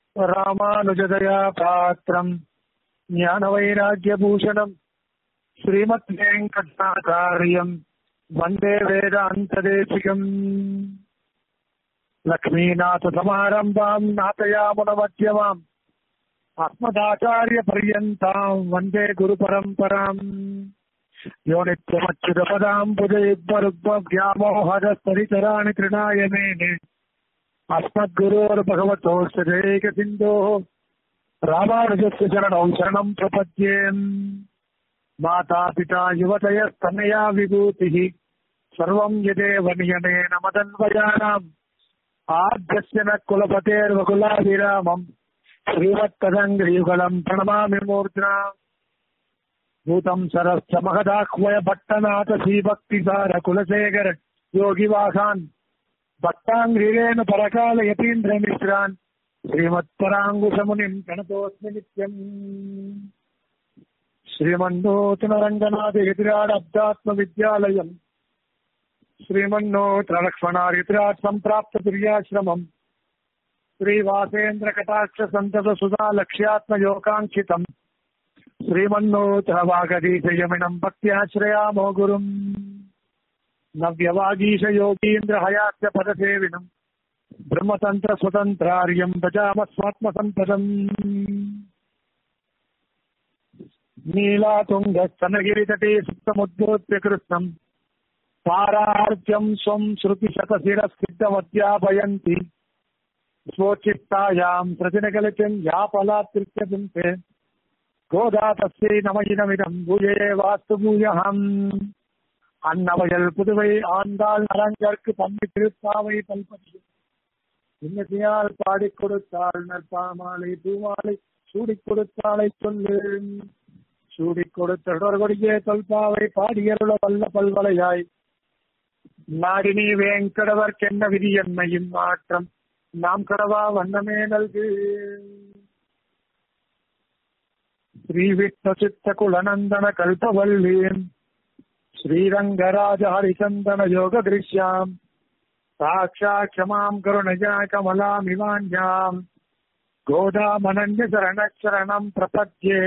ராமானுஜதயா பாத்திரம் ஞானவைராக்கியபூஷணம் ஸ்ரீமத் வெங்கடாச்சாரியம் வந்தே வேதாந்ததேசிகம் லக்ஷ்மீநாதசமாரம்பாம் நாதயாமுனமத்தியமாம் अस्मदाचार्यपर्यन्ताम् वन्दे गुरुपरम्पराम् यो नित्यमच्युतपदाम् बुधयुग्मरुग्मव्यामोहदस्तरितराणि तृणाय मेने अस्मद्गुरोर्भगवतोऽस्तेकसिन्धोः रामानुजस्य शरणौ शरणम् प्रपद्ये मातापिता युवतयस्तनया विभूतिः सर्वम् यदेव नियमेन मदन्वयानाम् आद्यस्य न कुलपतेर्वकुलाभिरामम् श्रीमत्तदङ्ग्रियुगलम् प्रणमामि मूर्ध्ना भूतम् सरश्च महदाह्वय भट्टनाथ श्रीभक्तिसार कुलशेखर योगिवासान् भक्ताङ्ग्रिरेण परकाल यतीन्द्रमिश्रान् श्रीमत्पराङ्गुशमुनिम् प्रणतोऽस्मि नित्यम् श्रीमन्नूतनरङ्गनाथयतिराडब्दात्मविद्यालयम् श्रीमन्नूतनलक्ष्मणारितिराट् सम्प्राप्ततुर्याश्रमम् श्रीवासेन्द्रकटाक्षसन्ततसुधा लक्ष्यात्मयोगाङ्क्षितम् श्रीमन्नोतवागदीशयमिनम् भक्त्याश्रयामो गुरुम् नव्यवागीशयोगीन्द्रहयास्य पदसेविनम् ब्रह्मतन्त्रस्वतन्त्रार्यम् भजामस्वात्मसम्पदम् नीलातुङ्गस्तनगिरितटे सुप्तमुद्बोध्य कृत्स्नम् पारार्त्यम् स्वम् श्रुतिशतशिरस्सिद्धमध्यापयन्ति स्वोचित्तायाम् प्रतिनकलितम् या पलात्कृत्यन्ते கோதா தஸ்யை நமயினமிடம் பூஜையே வாஸ்து பூயகம் அன்னவயல் புதுவை ஆண்டாள் நலங்கற்கு பம்பி திருப்பாவை பல்பதி இன்னத்தையால் பாடிக் கொடுத்தாள் நற்பாமாலை பூமாலை சூடிக் கொடுத்தாளை சொல்லு சூடிக் கொடுத்த தொடர்புடைய தொல்பாவை பாடியருள வல்ல பல்வலையாய் நாடினி வேங்கடவர்க்கென்ன விதி என்னையும் மாற்றம் நாம் கடவா வண்ணமே நல்கு श्रीविष्णुचित्तकुलनन्दन कल्पवल्लीम् श्रीरङ्गराज हरिचन्दन योगदृश्याम् साक्षात् क्षमाम् करुणया कमलामिवान्याम् गोदामनन्य शरणशरणम् प्रपद्ये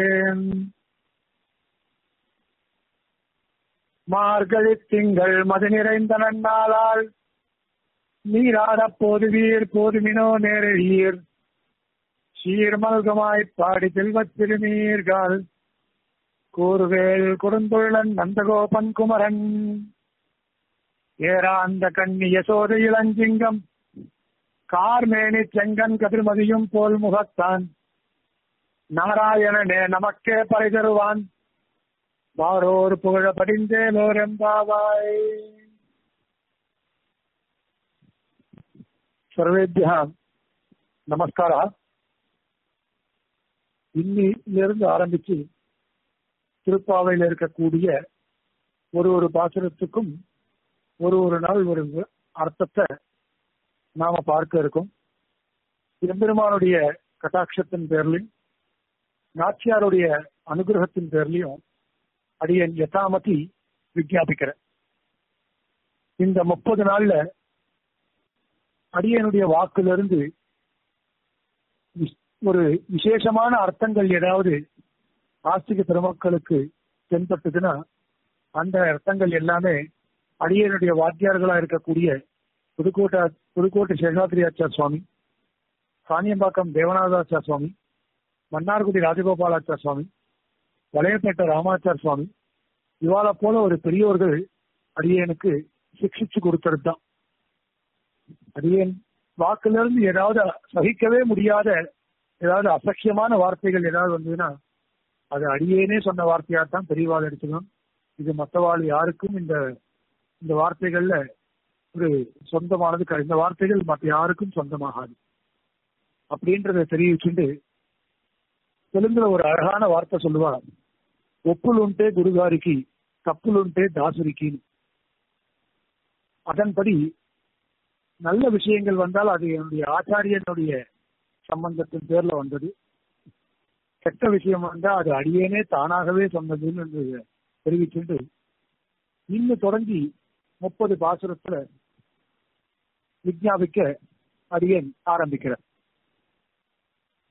மார்கழித் திங்கள் மது நிறைந்த நன்னாளால் நீராடப் போதுவீர் போதுமினோ நேரழீர் சீர்மல்கமாய்ப் பாடி செல்வத் திருநீர்கள் கூறுவேல் கொடுந்துள்ளன் நந்தகோபன் குமரன் ஏராந்த கண்ணி யசோத இளஞ்சிங்கம் கார்மேனி செங்கன் கதிர்மதியும் போல் முகத்தான் நாராயணனே நமக்கே பறை தருவான் வாரோர் புகழ படிந்தேலோரெம்பாவாய் சர்வேபியா நமஸ்காரா இன்னிலிருந்து ஆரம்பிச்சு திருப்பாவையில் இருக்கக்கூடிய ஒரு ஒரு பாசுரத்துக்கும் ஒரு ஒரு நாள் ஒரு அர்த்தத்தை நாம பார்க்க இருக்கோம் எம்பெருமானுடைய கட்டாட்சத்தின் பேர்லையும் நாச்சியாருடைய அனுகிரகத்தின் பேர்லையும் அடியன் யதாமதி விஜாபிக்கிறேன் இந்த முப்பது நாள்ல அடியனுடைய வாக்குல ஒரு விசேஷமான அர்த்தங்கள் ஏதாவது ஆஸ்திக பெருமக்களுக்கு தென்பட்டதுன்னா அந்த அர்த்தங்கள் எல்லாமே அடியனுடைய வாத்தியார்களா இருக்கக்கூடிய புதுக்கோட்டை புதுக்கோட்டை சேஷாத்ரியாச்சார் சுவாமி காணியம்பாக்கம் தேவநாதாச்சார் சுவாமி மன்னார்குடி ராஜகோபாலாச்சார் சுவாமி வளையப்பேட்டை ராமாச்சார் சுவாமி இவாளை போல ஒரு பெரியோர்கள் அடியனுக்கு சிக்ஷிச்சு கொடுத்தது தான் அடியன் வாக்குல இருந்து ஏதாவது சகிக்கவே முடியாத ஏதாவது அசக்கியமான வார்த்தைகள் ஏதாவது வந்ததுன்னா அது அடியேனே சொன்ன வார்த்தையா தான் பெரியவாள் எடுத்துக்கணும் இது மற்றவாள் யாருக்கும் இந்த இந்த வார்த்தைகள்ல ஒரு சொந்தமானது இந்த வார்த்தைகள் மற்ற யாருக்கும் சொந்தமாகாது அப்படின்றத தெரிவிச்சுட்டு தெலுங்குல ஒரு அழகான வார்த்தை சொல்லுவா ஒப்புல் உண்டே குருகாரிக்கு கப்புல் உண்டே தாசுரிக்கின்னு அதன்படி நல்ல விஷயங்கள் வந்தால் அது என்னுடைய ஆச்சாரியனுடைய சம்பந்தத்தின் பேர்ல வந்தது கெட்ட விஷயம் வந்தா அது அடியேனே தானாகவே சொன்னதுன்னு தெரிவிச்சுட்டு இன்னும் தொடங்கி முப்பது பாசுரத்துல விஜாபிக்க அடியேன் ஆரம்பிக்கிறேன்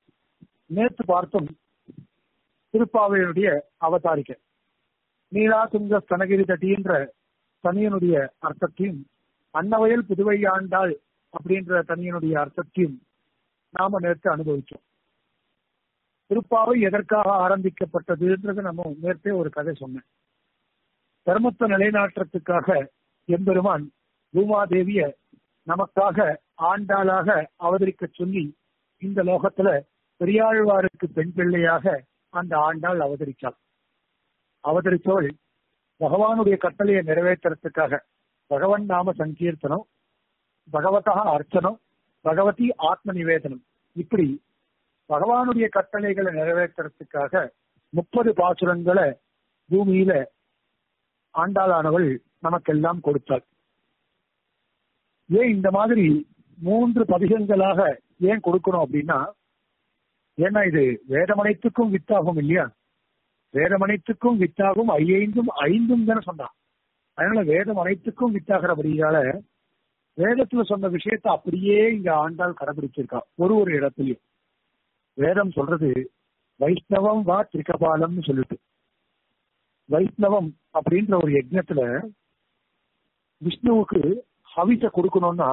நேற்று பார்த்தோம் திருப்பாவையுடைய அவதாரிக்க நீலா துங்க ஸ்தனகிரி தட்டின்ற தனியனுடைய அர்த்தத்தையும் அன்னவயல் புதுவை ஆண்டாள் அப்படின்ற தனியனுடைய அர்த்தத்தையும் நாம நேற்று அனுபவிச்சோம் திருப்பாவை எதற்காக ஆரம்பிக்கப்பட்டதுன்றது நம்ம நேற்றே ஒரு கதை சொன்னேன் தர்மத்தை நிலைநாட்டுறதுக்காக எம்பெருமான் பூமாதேவிய நமக்காக ஆண்டாளாக அவதரிக்க சொல்லி இந்த லோகத்துல பெரியாழ்வாருக்கு பெண் பிள்ளையாக அந்த ஆண்டாள் அவதரித்தாள் அவதரித்தவள் பகவானுடைய கட்டளையை நிறைவேற்றுறதுக்காக பகவன் நாம சங்கீர்த்தனம் பகவதா அர்ச்சனம் பகவதி ஆத்ம நிவேதனம் இப்படி பகவானுடைய கட்டளைகளை நிறைவேற்றுறதுக்காக முப்பது பாசுரங்களை பூமியில ஆண்டாளானவள் நமக்கெல்லாம் கொடுத்தாள் ஏன் இந்த மாதிரி மூன்று பதிகங்களாக ஏன் கொடுக்கணும் அப்படின்னா ஏன்னா இது வேதமனைத்துக்கும் வித்தாகும் இல்லையா வேதமனைத்துக்கும் வித்தாகும் ஐயைந்தும் ஐந்தும் தானே சொன்னான் அதனால வேதம் அனைத்துக்கும் வித்தாகிறபடியால வேதத்துல சொன்ன விஷயத்த அப்படியே இங்க ஆண்டாள் கடைபிடிச்சிருக்கா ஒரு ஒரு இடத்துலயும் வேதம் சொல்றது வைஷ்ணவம் வா திரிகபாலம்னு சொல்லிட்டு வைஷ்ணவம் அப்படின்ற ஒரு யஜ்னத்துல விஷ்ணுவுக்கு ஹவிச கொடுக்கணும்னா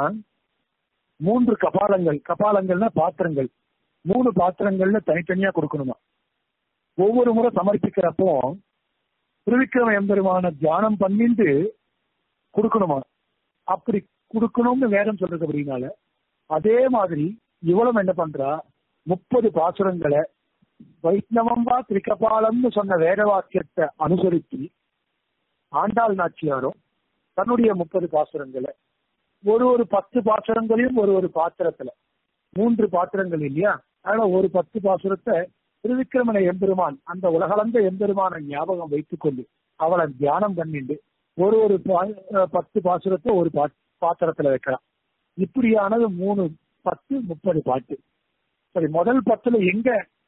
மூன்று கபாலங்கள் கபாலங்கள்னா பாத்திரங்கள் மூணு பாத்திரங்கள்ல தனித்தனியா கொடுக்கணுமா ஒவ்வொரு முறை சமர்ப்பிக்கிறப்போ திருவிக்கிரம எம்பெருமான தியானம் பண்ணிட்டு கொடுக்கணுமா அப்படி கொடுக்கணும்னு வேதம் சொல்றது அப்படின்னால அதே மாதிரி இவ்வளவு என்ன பண்றா முப்பது பாசுரங்களை வைஷ்ணவம் வா திரிகபாலம்னு சொன்ன வேத வாக்கியத்தை அனுசரித்து ஆண்டாள் நாச்சியாரும் தன்னுடைய முப்பது பாசுரங்களை ஒரு ஒரு பத்து பாசுரங்களையும் ஒரு ஒரு பாத்திரத்துல மூன்று பாத்திரங்கள் இல்லையா அதனால ஒரு பத்து பாசுரத்தை திருவிக்கிரமண எம்பெருமான் அந்த உலகளந்த எம்பெருமான ஞாபகம் வைத்துக் கொண்டு அவளை தியானம் பண்ணிட்டு ஒரு ஒரு பத்து பாசுரத்தை ஒரு பாத்திரத்துல வைக்கலாம் இப்படியானது மூணு பத்து முப்பது பாட்டு சரி முதல் பத்துல எங்க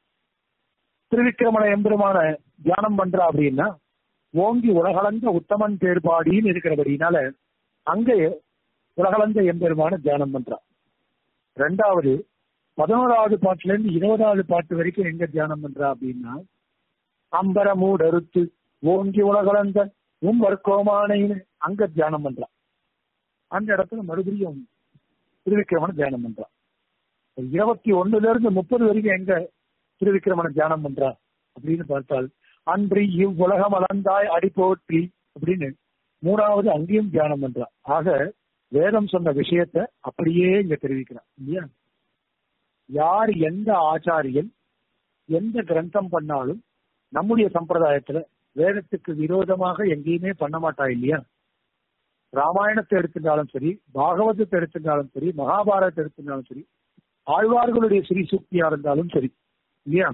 திருவிக்கிரமண எம்பெருமான தியானம் பண்றா அப்படின்னா ஓங்கி உலகளந்த உத்தமன் பேர்பாடின்னு இருக்கிறபடினால அங்க உலகளந்த எம்பெருமான தியானம் பண்றா ரெண்டாவது பதினோராவது பாட்டுல இருந்து இருபதாவது பாட்டு வரைக்கும் எங்க தியானம் பண்றா அப்படின்னா அம்பர மூடறுத்து ஓங்கி உலகளந்த உம்பர்கோமானைன்னு அங்க தியானம் பண்றா அந்த இடத்துல மறுபடியும் திருவிக்கிரமனை தியானம் பண்றா இருபத்தி ஒண்ணுல இருந்து முப்பது வரைக்கும் எங்க திருவிக்கிரமனை தியானம் பண்றா அப்படின்னு பார்த்தால் அன்று இவ்வுலகம் அளந்தாய் அடி போற்றி அப்படின்னு மூணாவது அங்கேயும் தியானம் பண்றா ஆக வேதம் சொன்ன விஷயத்த அப்படியே இங்க தெரிவிக்கிறான் இல்லையா யார் எந்த ஆச்சாரியன் எந்த கிரந்தம் பண்ணாலும் நம்முடைய சம்பிரதாயத்துல வேதத்துக்கு விரோதமாக எங்கேயுமே பண்ண மாட்டா இல்லையா ராமாயணத்தை எடுத்துட்டாலும் சரி பாகவதத்தை எடுத்துட்டாலும் சரி மகாபாரதத்தை எடுத்துட்டாலும் சரி ஆழ்வார்களுடைய ஸ்ரீ சூக்தியா இருந்தாலும் சரி இல்லையா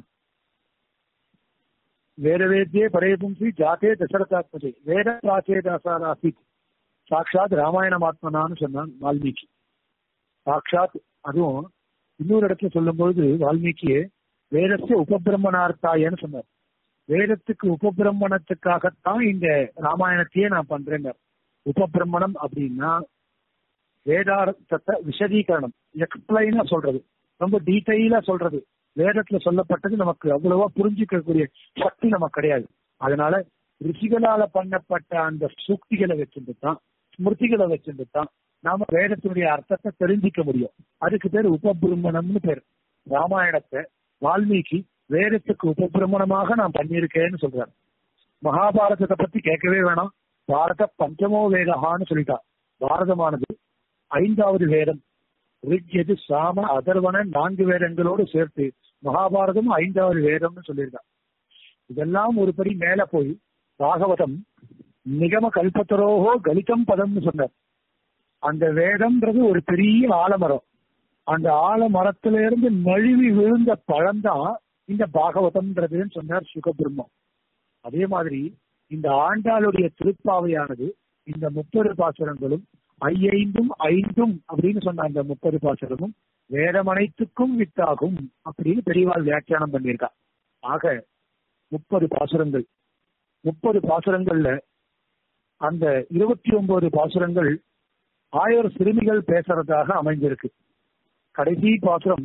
வேத வேத்தியே பரேபும்சி ஜாத்தே தசரதாத்மஜே வேத பிராச்சேதாசாராசித் சாட்சாத் ராமாயணமாத்மனான்னு சொன்னான் வால்மீகி சாட்சாத் அதுவும் இன்னொரு இடத்துல சொல்லும்பொழுது வால்மீகியே வேதத்தை உபபிரம்மணார்த்தாயன்னு சொன்னார் வேதத்துக்கு உபபிரம்மணத்துக்காகத்தான் இந்த ராமாயணத்தையே நான் பண்றேங்க உபபிரம்மணம் அப்படின்னா வேதார்த்தத்தை விஷதீகரணம் எக்ஸ்பிளைனா சொல்றது ரொம்ப டீட்டெயிலா சொல்றது வேதத்துல சொல்லப்பட்டது நமக்கு அவ்வளவா புரிஞ்சுக்கக்கூடிய சக்தி நமக்கு கிடையாது அதனால ரிஷிகளால பண்ணப்பட்ட அந்த சூக்திகளை வச்சுட்டு தான் ஸ்மிருதிகளை வச்சுட்டு தான் நாம வேதத்தினுடைய அர்த்தத்தை தெரிஞ்சிக்க முடியும் அதுக்கு பேர் உபபிரம்மணம்னு பேர் ராமாயணத்தை வால்மீகி வேதத்துக்கு உபபிரமணமாக நான் பண்ணியிருக்கேன்னு சொல்றாரு மகாபாரதத்தை பத்தி கேட்கவே வேணாம் பாரத பஞ்சமோ வேதஹான்னு சொல்லிட்டா பாரதமானது ஐந்தாவது வேதம் ரிக்யது சாம அதர்வன நான்கு வேதங்களோடு சேர்த்து மகாபாரதம் ஐந்தாவது வேதம்னு சொல்லியிருக்கா இதெல்லாம் ஒரு படி மேல போய் பாகவதம் நிகம கல்பத்தரோகோ கலிதம் பதம்னு சொன்னார் அந்த வேதம்ன்றது ஒரு பெரிய ஆலமரம் அந்த ஆலமரத்தில இருந்து நழுவி விழுந்த பழம்தான் இந்த பாகவதம்ன்றதுன்னு சொன்னார் சுகபிரம்மம் அதே மாதிரி இந்த ஆண்டாளுடைய திருப்பாவையானது இந்த முப்பது பாசுரங்களும் ஐயைந்தும் ஐந்தும் அப்படின்னு சொன்ன அந்த முப்பது பாசுரமும் வேதம் அனைத்துக்கும் வித்தாகும் அப்படின்னு பெரியவாள் வியாக்கியானம் பண்ணியிருக்கா ஆக முப்பது பாசுரங்கள் முப்பது பாசுரங்கள்ல அந்த இருபத்தி ஒன்பது பாசுரங்கள் ஆயிரம் சிறுமிகள் பேசுறதாக அமைஞ்சிருக்கு கடைசி பாசுரம்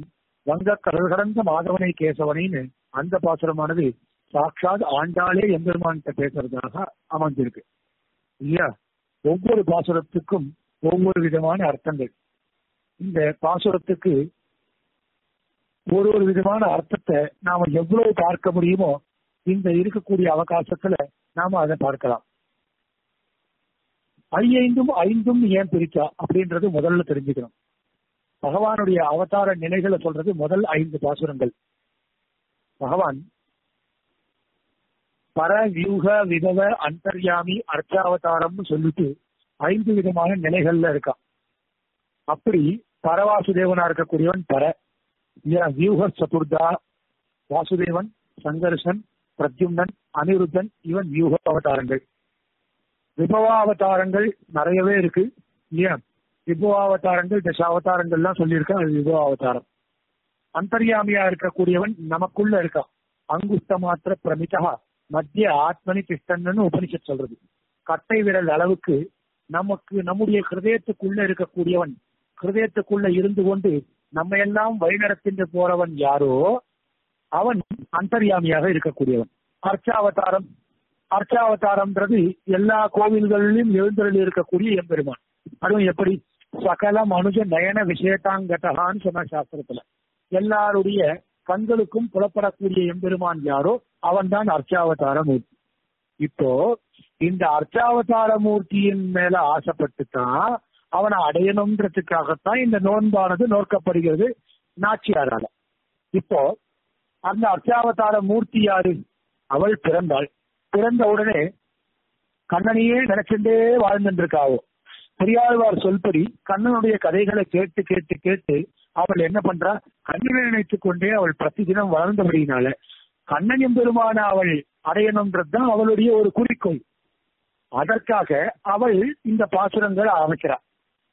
வங்க கடல் கடந்த மாதவனை கேசவனைன்னு அந்த பாசுரமானது சாட்சாத் ஆண்டாளே எம்பெருமான்கிட்ட பேசுறதாக அமைஞ்சிருக்கு இல்லையா ஒவ்வொரு பாசுரத்துக்கும் ஒவ்வொரு விதமான அர்த்தங்கள் இந்த பாசுரத்துக்கு ஒரு ஒரு விதமான அர்த்தத்தை நாம எவ்வளவு பார்க்க முடியுமோ இந்த இருக்கக்கூடிய அவகாசத்துல நாம அதை பார்க்கலாம் ஐயைந்தும் ஐந்தும் ஏன் பிரிச்சா அப்படின்றது முதல்ல தெரிஞ்சுக்கணும் பகவானுடைய அவதார நிலைகளை சொல்றது முதல் ஐந்து பாசுரங்கள் பகவான் பர வியூக விதவ அந்தர்யாமி அர்ச்சாவதாரம்னு சொல்லிட்டு ஐந்து விதமான நிலைகள்ல இருக்கான் அப்படி பரவாசுதேவனா இருக்கக்கூடியவன் பர வியூக சதுர்தா வாசுதேவன் சங்கர்ஷன் பிரத்யும்னன் அனிருத்தன் இவன் வியூக அவதாரங்கள் விபவாவதாரங்கள் நிறையவே இருக்கு இல்லையா விபவாவதாரங்கள் தசாவதாரங்கள்லாம் சொல்லியிருக்கேன் அது விபவாவதாரம் அந்தர்யாமியா இருக்கக்கூடியவன் நமக்குள்ள இருக்கான் அங்குஸ்த மாத்திர பிரமிதா மத்திய ஆத்மனி திஷ்டன்னு உபனிஷத் சொல்றது கட்டை விரல் அளவுக்கு நமக்கு நம்முடைய ஹிருதயத்துக்குள்ள இருக்கக்கூடியவன் ஹிருதயத்துக்குள்ள இருந்து கொண்டு நம்ம எல்லாம் வழிநடத்திட்டு போறவன் யாரோ அவன் அந்தர்யாமியாக இருக்கக்கூடியவன் அர்ச்சாவதாரம் அர்ச்சாவதாரம்ன்றது எல்லா கோவில்களிலும் எழுந்தருள் இருக்கக்கூடிய எம்பெருமான் அதுவும் எப்படி சகல மனுஜ நயன விஷயத்தாங்கட்டகான்னு சொன்ன சாஸ்திரத்துல எல்லாருடைய கண்களுக்கும் புலப்படக்கூடிய எம்பெருமான் யாரோ அவன் தான் அர்ச்சாவதார மூர்த்தி இப்போ இந்த அர்ச்சாவதார மூர்த்தியின் மேல ஆசைப்பட்டு தான் அவனை அடையணும்ன்றதுக்காகத்தான் இந்த நோன்பானது நோக்கப்படுகிறது நாச்சியாரால இப்போ அந்த அர்ச்சாவதார மூர்த்தி யாரு அவள் பிறந்தாள் பிறந்த உடனே கண்ணனையே நினைச்சுட்டே வாழ்ந்துருக்காவோ பெரியாழ்வார் சொல்படி கண்ணனுடைய கதைகளை கேட்டு கேட்டு கேட்டு அவள் என்ன பண்றா கண்ணனை நினைத்துக் கொண்டே அவள் பிரதிதினம் வளர்ந்தபடியினால கண்ணன் எம்பெருமான அவள் அடையணும்ன்றதுதான் அவளுடைய ஒரு குறிக்கோள் அதற்காக அவள் இந்த பாசுரங்களை அமைக்கிறார்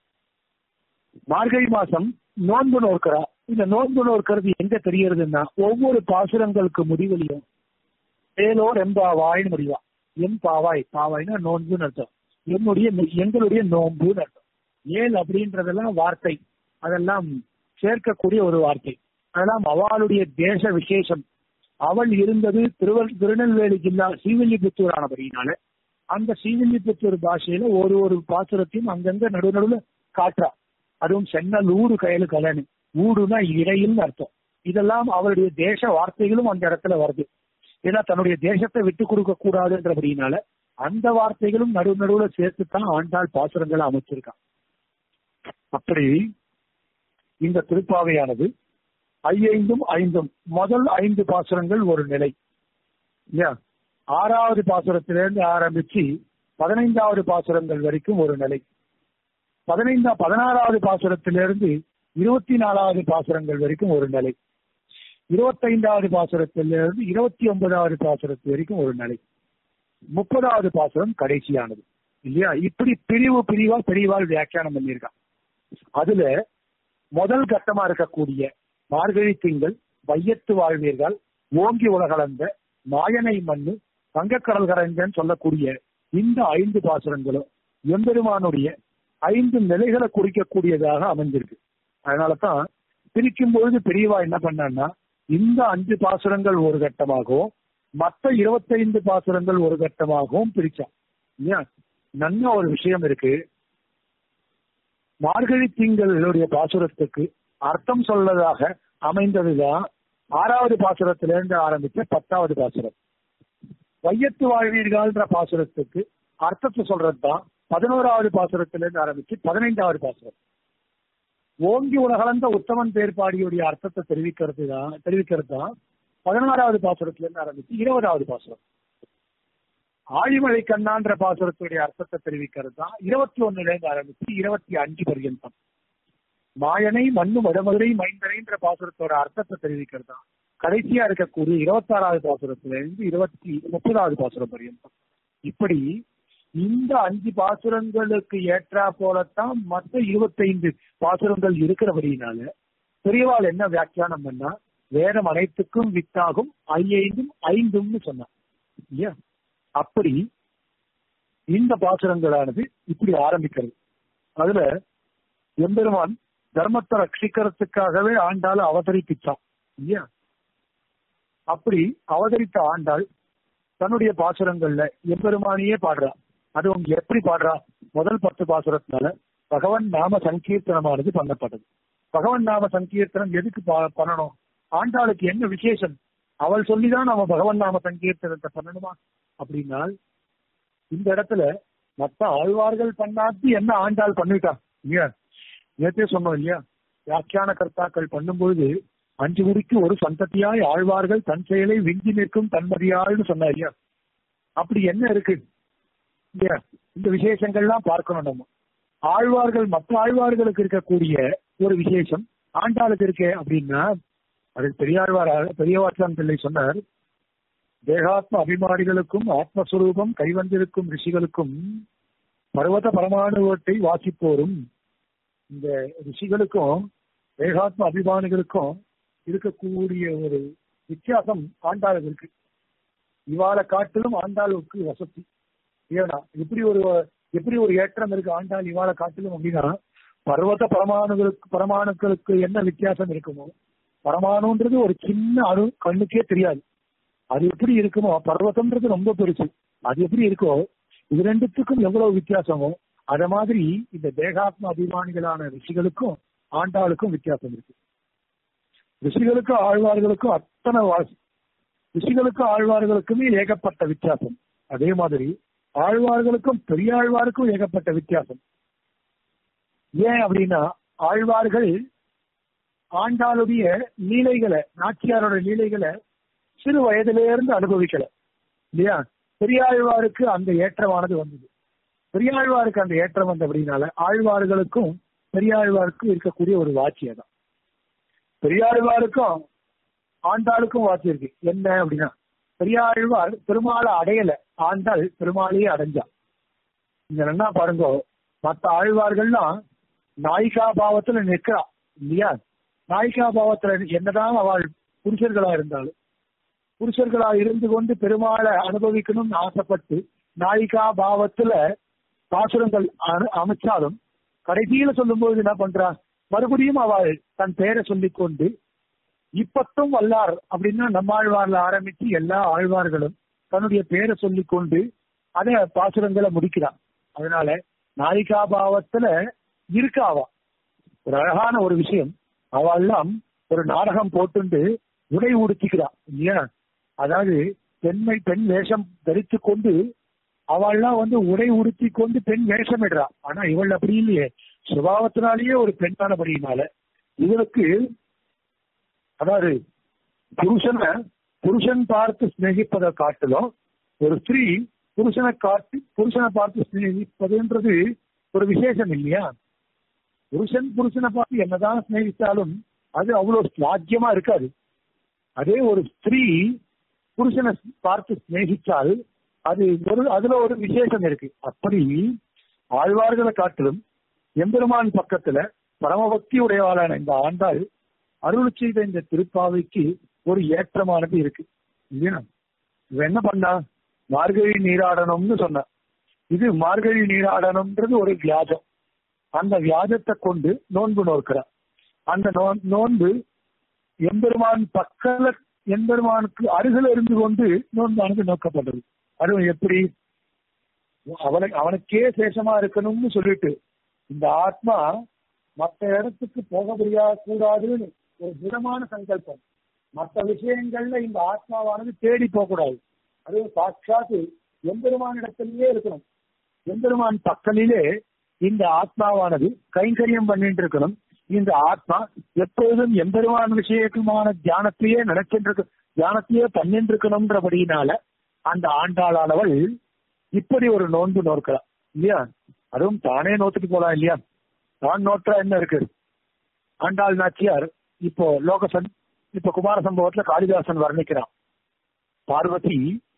மார்கழி மாசம் நோன்பு நோக்கிறா இந்த நோன்பு நோக்கிறது எங்க தெரியறதுன்னா ஒவ்வொரு பாசுரங்களுக்கு முடிவுலையும் ஏலோர் எம்பாவாய்னு முடிவா எம் பாவாய் பாவாய்னா நோன்புன்னு அர்த்தம் என்னுடைய எங்களுடைய நோன்புன்னு அர்த்தம் ஏல் அப்படின்றதெல்லாம் வார்த்தை அதெல்லாம் சேர்க்கக்கூடிய ஒரு வார்த்தை அதெல்லாம் அவளுடைய தேச விசேஷம் அவள் இருந்தது திருவள் திருநெல்வேலி ஜில்லா ஸ்ரீவில்லிபுத்தூர் ஆனபடினால அந்த ஸ்ரீவில்லிபுத்தூர் பாஷையில ஒரு ஒரு பாசுரத்தையும் அங்கங்க நடு நடுவுல காட்டுறா அதுவும் சென்னல் ஊடு கயலு கலனு ஊடுனா இடையில் அர்த்தம் இதெல்லாம் அவளுடைய தேச வார்த்தைகளும் அந்த இடத்துல வருது ஏன்னா தன்னுடைய தேசத்தை விட்டு கொடுக்க கூடாதுன்றபடினால அந்த வார்த்தைகளும் நடு நடுவுல சேர்த்துத்தான் ஆண்டாள் பாசுரங்களை அமைச்சிருக்கான் அப்படி இந்த திருப்பாவையானது ஐயைந்தும் ஐந்தும் முதல் ஐந்து பாசுரங்கள் ஒரு நிலை இல்லையா ஆறாவது பாசுரத்திலிருந்து ஆரம்பிச்சு பதினைந்தாவது பாசுரங்கள் வரைக்கும் ஒரு நிலை பதினைந்தா பதினாறாவது பாசுரத்திலிருந்து இருபத்தி நாலாவது பாசுரங்கள் வரைக்கும் ஒரு நிலை இருபத்தைந்தாவது பாசுரத்திலிருந்து இருபத்தி ஒன்பதாவது பாசுரத்து வரைக்கும் ஒரு நிலை முப்பதாவது பாசுரம் கடைசியானது இல்லையா இப்படி பிரிவு பிரிவா பிரிவால் வியாக்கியானம் பண்ணியிருக்கான் அதுல முதல் கட்டமா இருக்கக்கூடிய மார்கழி திங்கள் வையத்து வாழ்வீர்கள் ஓங்கி உலகளந்த மாயனை மண்ணு தங்கக்கடல் கரைந்தன்னு சொல்லக்கூடிய இந்த ஐந்து பாசுரங்களும் எம்பெருமானுடைய ஐந்து நிலைகளை குறிக்கக்கூடியதாக அமைஞ்சிருக்கு அதனாலதான் பிரிக்கும் பொழுது பெரியவா என்ன பண்ணான்னா இந்த அஞ்சு பாசுரங்கள் ஒரு கட்டமாகவும் மற்ற இருபத்தைந்து பாசுரங்கள் ஒரு கட்டமாகவும் பிரிச்சான் இல்லையா நல்ல ஒரு விஷயம் இருக்கு மார்கழி திங்களுடைய பாசுரத்துக்கு அர்த்தம் சொல்லதாக அமைந்ததுதான் ஆறாவது பாசுரத்திலிருந்து ஆரம்பிச்ச பத்தாவது பாசுரம் வையத்து வாழ்வீர்கள்ன்ற பாசுரத்துக்கு அர்த்தத்தை சொல்றதுதான் பதினோராவது பாசுரத்திலிருந்து ஆரம்பிச்சு பதினைந்தாவது பாசுரம் ஓங்கி உலகளந்த உத்தமன் பேர்பாடியுடைய அர்த்தத்தை தெரிவிக்கிறது தான் தெரிவிக்கிறது தான் பதினாறாவது பாசுரத்திலிருந்து ஆரம்பிச்சு இருபதாவது பாசுரம் ஆழிமலை கண்ணான்ற பாசுரத்துடைய அர்த்தத்தை தெரிவிக்கிறது தான் இருபத்தி ஒண்ணுல இருந்து ஆரம்பிச்சு இருபத்தி அஞ்சு பர்யந்தம் மாயனை மண்ணு வடமதுரை மைந்தரைன்ற பாசுரத்தோட அர்த்தத்தை தெரிவிக்கிறது தான் கடைசியா இருக்கக்கூடிய இருபத்தாறாவது பாசுரத்துல இருந்து இருபத்தி முப்பதாவது பாசுரம் பர்யந்தம் இப்படி இந்த அஞ்சு பாசுரங்களுக்கு ஏற்றா போலத்தான் மற்ற இருபத்தைந்து பாசுரங்கள் இருக்கிறபடினால பெரியவாள் என்ன வியாக்கியானம் பண்ணா வேதம் அனைத்துக்கும் வித்தாகும் ஐயைந்தும் ஐந்தும்னு சொன்னான் இல்லையா அப்படி இந்த பாசுரங்களானது இப்படி ஆரம்பிக்கிறது அதுல எம்பெருமான் தர்மத்தை ரட்சிக்கிறதுக்காகவே ஆண்டாள் அவதரிப்பிச்சான் இல்லையா அப்படி அவதரித்த ஆண்டாள் தன்னுடைய பாசுரங்கள்ல எம்பெருமானியே பாடுறா அதுவும் எப்படி பாடுறா முதல் பத்து பாசுரத்தினால பகவன் நாம சங்கீர்த்தனமானது பண்ணப்பட்டது பகவன் நாம சங்கீர்த்தனம் எதுக்கு பா- பண்ணணும் ஆண்டாளுக்கு என்ன விசேஷம் அவள் சொல்லிதான் நம்ம பகவன் நாம சங்கீர்த்தனத்தை பண்ணணுமா அப்படின்னா இந்த இடத்துல மத்த ஆழ்வார்கள் பண்ணாத்து என்ன ஆண்டாள் பண்ணிட்டா இல்லையா நேற்றே சொன்னோம் இல்லையா வியாக்கியான கர்த்தாக்கள் பண்ணும்பொழுது அஞ்சு முடிக்கு ஒரு சந்ததியாய் ஆழ்வார்கள் தன் செயலை விஞ்சி நிற்கும் தன்மதியாள்னு சொன்னா இல்லையா அப்படி என்ன இருக்கு இல்லையா இந்த விசேஷங்கள்லாம் பார்க்கணும் நம்ம ஆழ்வார்கள் மற்ற ஆழ்வார்களுக்கு இருக்கக்கூடிய ஒரு விசேஷம் ஆண்டாளுக்கு இருக்கே அப்படின்னா அது பெரியாழ்வார் பெரியவாச்சான் பிள்ளை சொன்னார் தேகாத்ம அபிமானிகளுக்கும் ஆத்மஸ்வரூபம் கைவந்திருக்கும் ரிஷிகளுக்கும் பர்வத பரமாணுவத்தை வாசிப்போரும் இந்த ரிஷிகளுக்கும் தேகாத்ம அபிமானிகளுக்கும் இருக்கக்கூடிய ஒரு வித்தியாசம் ஆண்டாளுக்கு இருக்கு இவாளை காட்டிலும் ஆண்டாளுக்கு வசதி ஏன்னா எப்படி ஒரு எப்படி ஒரு ஏற்றம் இருக்கு ஆண்டாள் இவாளை காட்டிலும் அப்படின்னா பர்வத பரமாணுகளுக்கு பரமாணுக்களுக்கு என்ன வித்தியாசம் இருக்குமோ பரமாணுன்றது ஒரு சின்ன அணு கண்ணுக்கே தெரியாது அது எப்படி இருக்குமோ பர்வதம்ன்றது ரொம்ப பெருசு அது எப்படி இருக்கோ இது ரெண்டுத்துக்கும் எவ்வளவு வித்தியாசமோ அத மாதிரி இந்த தேகாத்ம அபிமானிகளான ரிஷிகளுக்கும் ஆண்டாளுக்கும் வித்தியாசம் இருக்கு ரிஷிகளுக்கும் ஆழ்வார்களுக்கும் அத்தனை வாசி ரிஷிகளுக்கும் ஆழ்வார்களுக்குமே ஏகப்பட்ட வித்தியாசம் அதே மாதிரி ஆழ்வார்களுக்கும் பெரியாழ்வாருக்கும் ஏகப்பட்ட வித்தியாசம் ஏன் அப்படின்னா ஆழ்வார்கள் ஆண்டாளுடைய லீலைகளை நாச்சியாரோட லீலைகளை சிறு வயதிலிருந்து அனுபவிக்கல இல்லையா பெரியாழ்வாருக்கு அந்த ஏற்றமானது வந்தது பெரியாழ்வாருக்கு அந்த ஏற்றம் வந்த அப்படின்னால ஆழ்வார்களுக்கும் பெரியாழ்வாருக்கும் இருக்கக்கூடிய ஒரு வாட்சியம் தான் பெரியாழ்வாருக்கும் ஆண்டாளுக்கும் வாட்சி இருக்கு என்ன அப்படின்னா பெரியாழ்வார் பெருமாளை அடையல ஆண்டாள் பெருமாளையே அடைஞ்சா இங்க என்ன பாருங்க மத்த ஆழ்வார்கள்லாம் நாயிகா பாவத்துல நிற்கிறா இல்லையா நாயிகா பாவத்துல என்னதான் அவள் புருஷர்களா இருந்தாலும் புருஷர்களா இருந்து கொண்டு பெருமாளை அனுபவிக்கணும்னு ஆசைப்பட்டு நாயிகா பாவத்துல பாசுரங்கள் அனு- அமைச்சாலும் கடைசியில சொல்லும்போது என்ன பண்றா மறுபடியும் அவள் தன் பெயரை சொல்லிக் கொண்டு இப்பத்தும் வல்லார் அப்படின்னா நம்மாழ்வார்ல ஆரம்பிச்சு எல்லா ஆழ்வார்களும் தன்னுடைய பேரை சொல்லிக் கொண்டு அதே பாசுரங்களை முடிக்கிறான் அதனால நாயிகா பாவத்துல இருக்கா அவ ஒரு அழகான ஒரு விஷயம் அவெல்லாம் ஒரு நாடகம் போட்டுண்டு உடை உடுத்திக்கிறா இல்லையா அதாவது பெண்மை பெண் வேஷம் தரித்து கொண்டு அவள்லாம் வந்து உடை உடுத்தி கொண்டு பெண் வேஷமிடுறா ஆனா இவள் அப்படி இல்லையே சுபாவத்தினாலேயே ஒரு பெண்ணானபடியினால இவளுக்கு அதாவது புருஷனை புருஷன் பார்த்து சிநேகிப்பதை காட்டிலும் ஒரு ஸ்திரீ புருஷனை காட்டி புருஷனை பார்த்து சிநேகிப்பதுன்றது ஒரு விசேஷம் இல்லையா புருஷன் புருஷனை பார்த்து என்னதான் சிநேகித்தாலும் அது அவ்வளவு ஸ்லாக்கியமா இருக்காது அதே ஒரு ஸ்திரீ புருஷனை பார்த்து சிநேகித்தால் அது ஒரு அதுல ஒரு விசேஷம் இருக்கு அப்படி ஆழ்வார்களை காட்டிலும் எம்பெருமான் பக்கத்துல பரமபக்தி உடையவாளான இந்த ஆண்டாள் அருள் செய்த இந்த திருப்பாவைக்கு ஒரு ஏற்றமானது இருக்கு இல்லையா இவ என்ன பண்ணா மார்கழி நீராடணும்னு சொன்ன இது மார்கழி நீராடணும்ன்றது ஒரு வியாஜம் அந்த வியாஜத்தை கொண்டு நோன்பு நோக்கிறார் அந்த நோ- நோன்பு எம்பெருமான் பக்கல எம்பெருமானுக்கு அருகில் இருந்து கொண்டு நோன்பானது நோக்கப்பட்டது அது எப்படி அவனை அவனுக்கே சேஷமா இருக்கணும்னு சொல்லிட்டு இந்த ஆத்மா மற்ற இடத்துக்கு போக முடியாது கூடாதுன்னு ஒரு திடமான சங்கல்பம் மற்ற விஷயங்கள்ல இந்த ஆத்மாவானது தேடி போக கூடாது அது சாட்சாத்து எம்பெருமான் இடத்திலேயே இருக்கணும் எம்பெருமான் பக்கலிலே இந்த ஆத்மாவானது கைங்கரியம் பண்ணிட்டு இருக்கணும் இந்த ஆத்மா எப்பொழுதும் எம்பெருமான் விஷயத்துமான தியானத்தையே நினைச்சிட்டு தியானத்தையே பண்ணிட்டு இருக்கணும்ன்றபடியினால அந்த ஆண்டாளானவள் இப்படி ஒரு நோன்பு நோக்கலாம் இல்லையா அதுவும் தானே நோத்துட்டு போலாம் இல்லையா தான் நோற்றா என்ன இருக்கு ஆண்டாள் நாச்சியார் இப்போ லோகசன் இப்ப குமார சம்பவத்துல காளிதாசன் வர்ணிக்கிறான் பார்வதி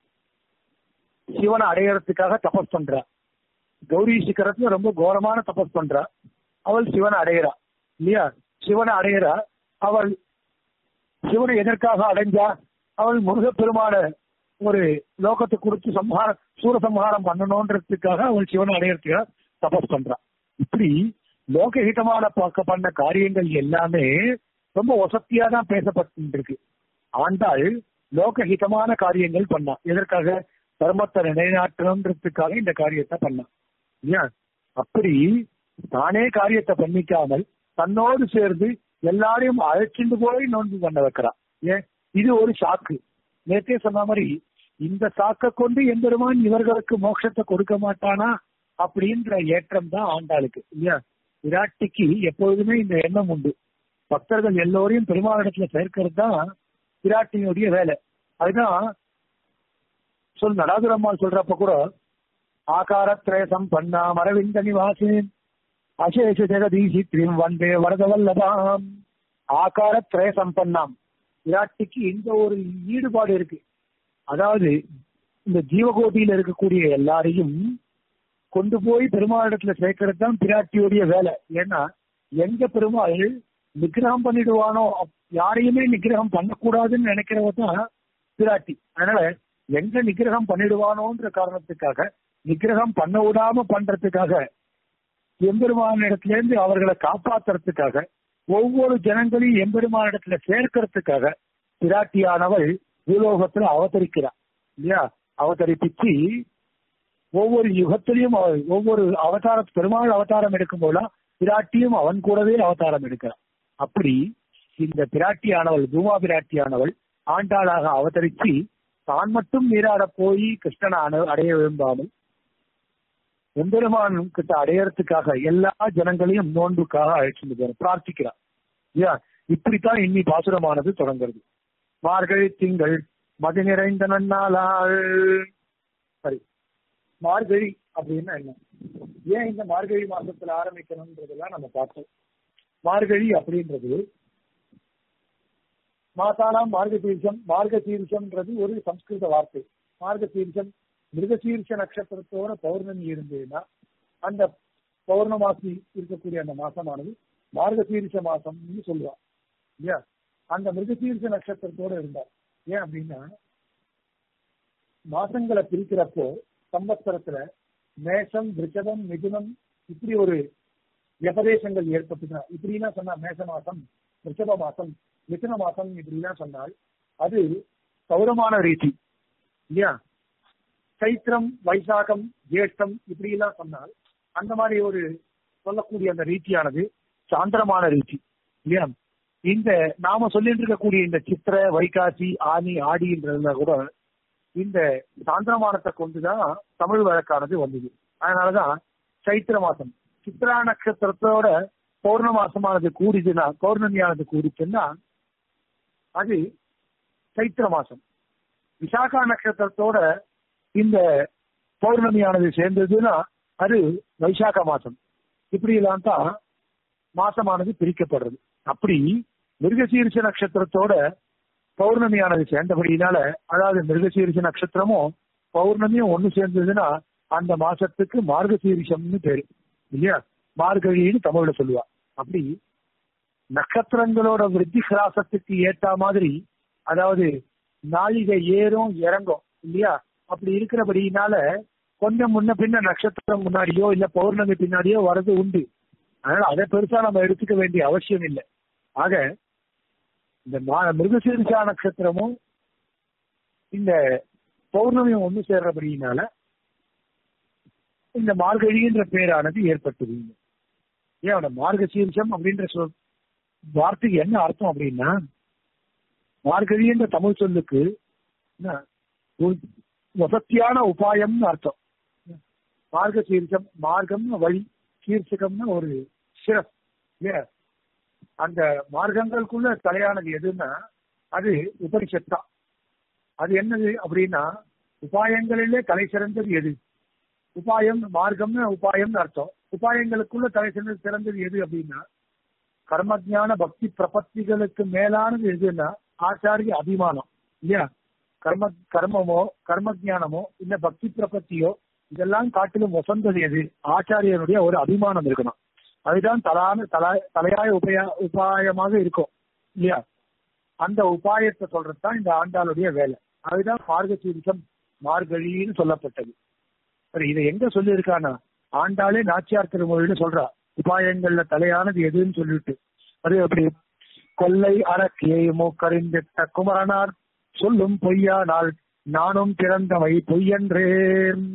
சிவனை அடையறதுக்காக தபஸ் பண்றா கௌரி சிக்கரத்துல ரொம்ப கோரமான தபஸ் பண்றா அவள் சிவனை அடையிறா இல்லையா சிவனை அடையிறா அவள் சிவனை எதற்காக அடைஞ்சா அவள் முருகப்பெருமான ஒரு லோகத்தை குறித்து சம்ஹாரம் சூரசம்ஹாரம் பண்ணணுன்றதுக்காக அவள் சிவனை அடையறதுக்காக தபஸ் பண்றா இப்படி லோகஹிதமான பார்க்க பண்ண காரியங்கள் எல்லாமே ரொம்ப வசத்தியா தான் பேசப்பட்டு இருக்கு ஆண்டாள் லோகஹிதமான காரியங்கள் பண்ணா எதற்காக தர்மத்தை நிலைநாட்டணுன்றதுக்காக இந்த காரியத்தை பண்ணா இல்லையா அப்படி தானே காரியத்தை பண்ணிக்காமல் தன்னோடு சேர்ந்து எல்லாரையும் அழைச்சிட்டு போய் நோன்பு பண்ண வைக்கிறா ஏன் இது ஒரு சாக்கு நேத்தே சொன்ன மாதிரி இந்த சாக்க கொண்டு எம்பெருமான் இவர்களுக்கு மோட்சத்தை கொடுக்க மாட்டானா அப்படின்ற ஏற்றம் தான் ஆண்டாளுக்கு இல்லையா விராட்டிக்கு எப்பொழுதுமே இந்த எண்ணம் உண்டு பக்தர்கள் எல்லோரையும் பெருமாளிடத்துல சேர்க்கிறது தான் விராட்டினுடைய வேலை அதுதான் சொல் நடாதுரம்மாள் சொல்றப்ப கூட ஆகாரத்ரேசம் பண்ணா மரவிந்த நிவாசின் அசேஷ ஜெகதீசி திரிம் வந்தே வரதவல்லபாம் ஆகாரத்ரய சம்பன்னாம் விராட்டிக்கு இந்த ஒரு ஈடுபாடு இருக்கு அதாவது இந்த ஜீவகோட்டியில இருக்கக்கூடிய எல்லாரையும் கொண்டு போய் பெருமாளிடத்துல சேர்க்கறது தான் பிராட்டியுடைய வேலை ஏன்னா எங்க பெருமாள் நிகிரகம் பண்ணிடுவானோ யாரையுமே நிகிரகம் பண்ணக்கூடாதுன்னு நினைக்கிறவ தான் பிராட்டி அதனால எங்க நிகிரகம் பண்ணிடுவானோன்ற காரணத்துக்காக நிகிரகம் பண்ண விடாம பண்றதுக்காக எம்பெருமானிடத்துல இருந்து அவர்களை காப்பாத்துறதுக்காக ஒவ்வொரு ஜனங்களையும் எம்பெருமானிடத்துல சேர்க்கறதுக்காக பிராட்டியானவள் பூலோகத்துல அவதரிக்கிறார் இல்லையா அவதரிப்பிச்சு ஒவ்வொரு யுகத்திலையும் அவள் ஒவ்வொரு அவதார பெருமாள் அவதாரம் எடுக்கும் போதெல்லாம் பிராட்டியும் அவன் கூடவே அவதாரம் எடுக்கிறான் அப்படி இந்த பிராட்டியானவள் பூமா பிராட்டியானவள் ஆண்டாளாக அவதரிச்சு தான் மட்டும் நீராட போய் கிருஷ்ணனை அண- அடைய விரும்பாமல் எம்பெருமான் கிட்ட அடையறதுக்காக எல்லா ஜனங்களையும் நோன்புக்காக அழைச்சிட்டு போற பிரார்த்திக்கிறார் இல்லையா இப்படித்தான் இன்னி பாசுரமானது தொடங்குறது மார்கழி திங்கள் மதி நிறைந்த நன்னாளாள் சரி மார்கழி அப்படின்னா என்ன ஏன் இந்த மார்கழி மாசத்துல ஆரம்பிக்கணும்ன்றதெல்லாம் நம்ம பார்த்தோம் மார்கழி அப்படின்றது மாதானாம் மார்கசீர்ஷம் மார்கசீர்ஷம்ன்றது ஒரு சம்ஸ்கிருத வார்த்தை மார்கசீர்ஷம் மிருகசீர்ஷ நட்சத்திரத்தோட பௌர்ணமி இருந்ததுன்னா அந்த பௌர்ணமாசி இருக்கக்கூடிய அந்த மாசமானது மார்கசீர்ஷ மாசம்னு சொல்லுவா இல்லையா அந்த மிருகசீர்ஷ நட்சத்திரத்தோட இருந்தார் ஏன் அப்படின்னா மாசங்களை பிரிக்கிறப்போ சம்பத்சரத்துல மேஷம் ரிஷபம் மிதுனம் இப்படி ஒரு விபதேசங்கள் ஏற்பட்டுதான் இப்படின்னா சொன்னா மேஷ மாசம் ரிஷப மாசம் மிதுன மாசம் இப்படிலாம் சொன்னால் அது சௌரமான ரீதி இல்லையா சைத்திரம் வைசாகம் ஜேஷ்டம் இப்படி எல்லாம் சொன்னால் அந்த மாதிரி ஒரு சொல்லக்கூடிய அந்த ரீதியானது சாந்திரமான ரீதி இல்லையா இந்த நாம சொல்லிட்டு இருக்கக்கூடிய இந்த சித்திர வைகாசி ஆனி ஆடின்றதுல கூட இந்த சாந்திரமானத்தை கொண்டுதான் தமிழ் வழக்கானது வந்தது அதனாலதான் சைத்திர மாசம் சித்ரா நட்சத்திரத்தோட பௌர்ண மாசமானது கூடிதுன்னா பௌர்ணமியானது கூடிச்சுன்னா அது சைத்திர மாசம் விசாகா நட்சத்திரத்தோட இந்த பௌர்ணமியானது சேர்ந்ததுன்னா அது வைசாக மாசம் இப்படி எல்லாம் தான் மாசமானது பிரிக்கப்படுறது அப்படி மிருகசீரிஷ நட்சத்திரத்தோட பௌர்ணமியானது சேர்ந்தபடியினால அதாவது மிருகசீரிஷ நட்சத்திரமும் பௌர்ணமியும் ஒண்ணு சேர்ந்ததுன்னா அந்த மாசத்துக்கு மார்கசீரிஷம்னு பேரு இல்லையா மார்கழின்னு தமிழ்ல சொல்லுவா அப்படி நட்சத்திரங்களோட விருத்தி கிராசத்துக்கு ஏத்த மாதிரி அதாவது நாழிகை ஏறும் இறங்கும் இல்லையா அப்படி இருக்கிறபடியினால கொஞ்சம் முன்ன பின்ன நட்சத்திரம் முன்னாடியோ இல்ல பௌர்ணமி பின்னாடியோ வர்றது உண்டு அதனால அதை பெருசா நம்ம எடுத்துக்க வேண்டிய அவசியம் இல்லை ஆக இந்த மா- மிருகசீரிஷா நட்சத்திரமும் இந்த பௌர்ணமியும் ஒண்ணு சேர்றபடியினால இந்த மார்கழின்ற பேரானது ஏற்பட்டது ஏன் அவன மார்கசீரிஷம் அப்படின்ற சொல் வார்த்தைக்கு என்ன அர்த்தம் அப்படின்னா மார்கழி என்ற தமிழ் சொல்லுக்கு என்ன, ஒரு வசத்தியான உபாயம்னு அர்த்தம் மார்கசீரிஷம் மார்க்கம்னு வழி சீர்ஷகம்னு ஒரு சிரஸ் இல்லையா அந்த மார்க்கங்களுக்குள்ள தலையானது எதுன்னா அது உபனிஷத் தான் அது என்னது அப்படின்னா உபாயங்களிலே தலை சிறந்தது எது உபாயம் மார்க்கம்னு உபாயம்னு அர்த்தம் உபாயங்களுக்குள்ள தலை சிறந்தது சிறந்தது எது அப்படின்னா கர்மஜான பக்தி பிரபத்திகளுக்கு மேலானது எதுன்னா ஆச்சாரிய அபிமானம் இல்லையா கர்ம கர்மமோ கர்ம ஞானமோ இல்ல பக்தி பிரபத்தியோ இதெல்லாம் காட்டிலும் வசந்தது எது ஆச்சாரியனுடைய ஒரு அபிமானம் இருக்கணும் அதுதான் தலான தலா தலையாய உபயா உபாயமாக இருக்கும் இல்லையா அந்த உபாயத்தை சொல்றதுதான் இந்த ஆண்டாளுடைய வேலை அதுதான் மார்கசீரிசம் மார்கழின்னு சொல்லப்பட்டது சரி இதை எங்க சொல்லியிருக்கானா ஆண்டாளே நாச்சியார் திருமொழின்னு சொல்றா உபாயங்கள்ல தலையானது எதுன்னு சொல்லிட்டு அது அப்படி கொல்லை அரக்கியை மூக்கறிந்திட்ட குமரனார் சொல்லும் பொய்யானால் நானும் பிறந்தவை பொய்யன்றேன்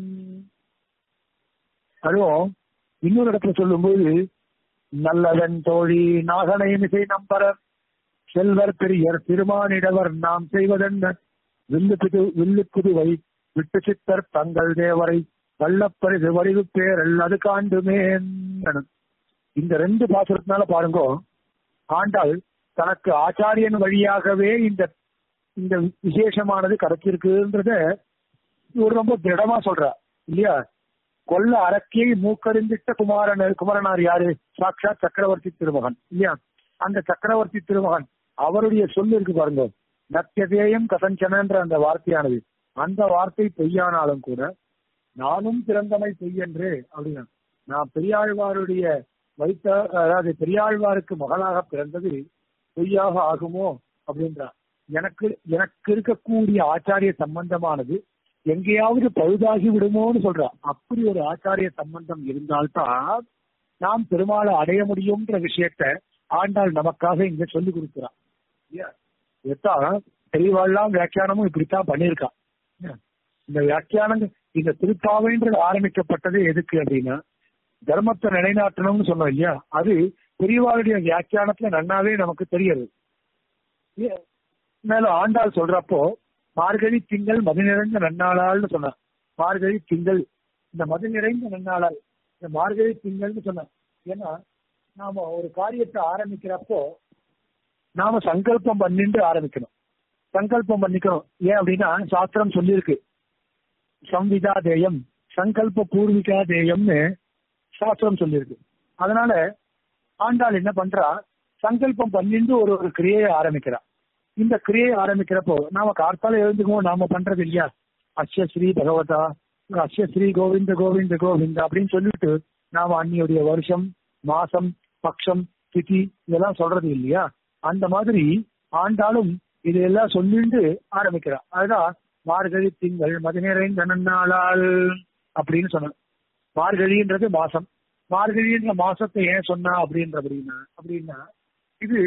அதுவும் இன்னொரு இடத்துல சொல்லும்போது நல்லவன் தோழி நாகனை மிசை நம்பரர் செல்வர் பெரியர் திருமானிடவர் நாம் செய்வதென்ன வில்லு புது வில்லு புதுவை விட்டு சித்தர் தங்கள் தேவரை வல்லப்பரிது வடிவு பேரல் அது காண்டுமே இந்த ரெண்டு பாசுரத்தினால பாருங்க ஆண்டாள் தனக்கு ஆச்சாரியன் வழியாகவே இந்த இந்த விசேஷமானது கிடைச்சிருக்குன்றத ஒரு ரொம்ப திடமா சொல்றா இல்லையா கொல்ல அரக்கியை மூக்கறிந்திட்ட குமாரன் குமரனார் யாரு சாட்சாத் சக்கரவர்த்தி திருமகன் இல்லையா அந்த சக்கரவர்த்தி திருமகன் அவருடைய சொல்லு இருக்கு பாருங்க நத்தியதேயம் கசஞ்சனன்ற அந்த வார்த்தையானது அந்த வார்த்தை பொய்யானாலும் கூட நானும் பிறந்தமை பொய்யன்று அப்படின்னா நான் பெரியாழ்வாருடைய வைத்த அதாவது பெரியாழ்வாருக்கு மகளாக பிறந்தது பொய்யாக ஆகுமோ அப்படின்றார் எனக்கு எனக்கு இருக்கக்கூடிய ஆச்சாரிய சம்பந்தமானது எங்கேயாவது பழுதாகி விடுமோன்னு சொல்றா அப்படி ஒரு ஆச்சாரிய சம்பந்தம் இருந்தால்தான் நாம் பெருமாளை அடைய முடியும்ன்ற விஷயத்த ஆண்டாள் நமக்காக இங்க சொல்லி கொடுக்கிறான் இதான் தெளிவாழ்லாம் வியாக்கியானமும் இப்படித்தான் பண்ணியிருக்கான் இந்த வியாக்கியானம் இந்த திருப்பாவைன்றது ஆரம்பிக்கப்பட்டது எதுக்கு அப்படின்னா தர்மத்தை நிலைநாட்டணும்னு சொன்னோம் இல்லையா அது பெரியவாளுடைய வியாக்கியானத்துல நன்னாவே நமக்கு தெரியுது மேலும் ஆண்டாள் சொல்றப்போ மார்கழி திங்கள் மது நிறைந்த நன்னாளால்னு சொன்னார் மார்கழி திங்கள் இந்த மது நிறைந்த நன்னாளால் இந்த மார்கழி திங்கள்னு சொன்னார் ஏன்னா நாம ஒரு காரியத்தை ஆரம்பிக்கிறப்போ நாம சங்கல்பம் பண்ணிட்டு ஆரம்பிக்கணும் சங்கல்பம் பண்ணிக்கணும் ஏன் அப்படின்னா சாஸ்திரம் சொல்லியிருக்கு சம்விதா தேயம் சங்கல்ப பூர்விகா தேயம்னு சாஸ்திரம் சொல்லியிருக்கு அதனால ஆண்டாள் என்ன பண்றா சங்கல்பம் பண்ணிட்டு ஒரு ஒரு கிரியையை ஆரம்பிக்கிறா இந்த கிரியை ஆரம்பிக்கிறப்போ நாம கார்த்தால எழுந்துக்குவோம் நாம பண்றது இல்லையா அஸ்ய ஸ்ரீ பகவதா அஸ்ய ஸ்ரீ கோவிந்த கோவிந்த கோவிந்த அப்படின்னு சொல்லிட்டு நாம அன்னியுடைய வருஷம் மாசம் பக்ஷம் திதி இதெல்லாம் சொல்றது இல்லையா அந்த மாதிரி ஆண்டாலும் இதையெல்லாம் சொல்லிட்டு ஆரம்பிக்கிறா அதுதான் மார்கழி திங்கள் மதிநிறைந்த நன்னாளால் அப்படின்னு சொன்ன மார்கழின்றது மாசம் மார்கழின்ற மாசத்தை ஏன் சொன்னா அப்படின்ற அப்படின்னா அப்படின்னா இது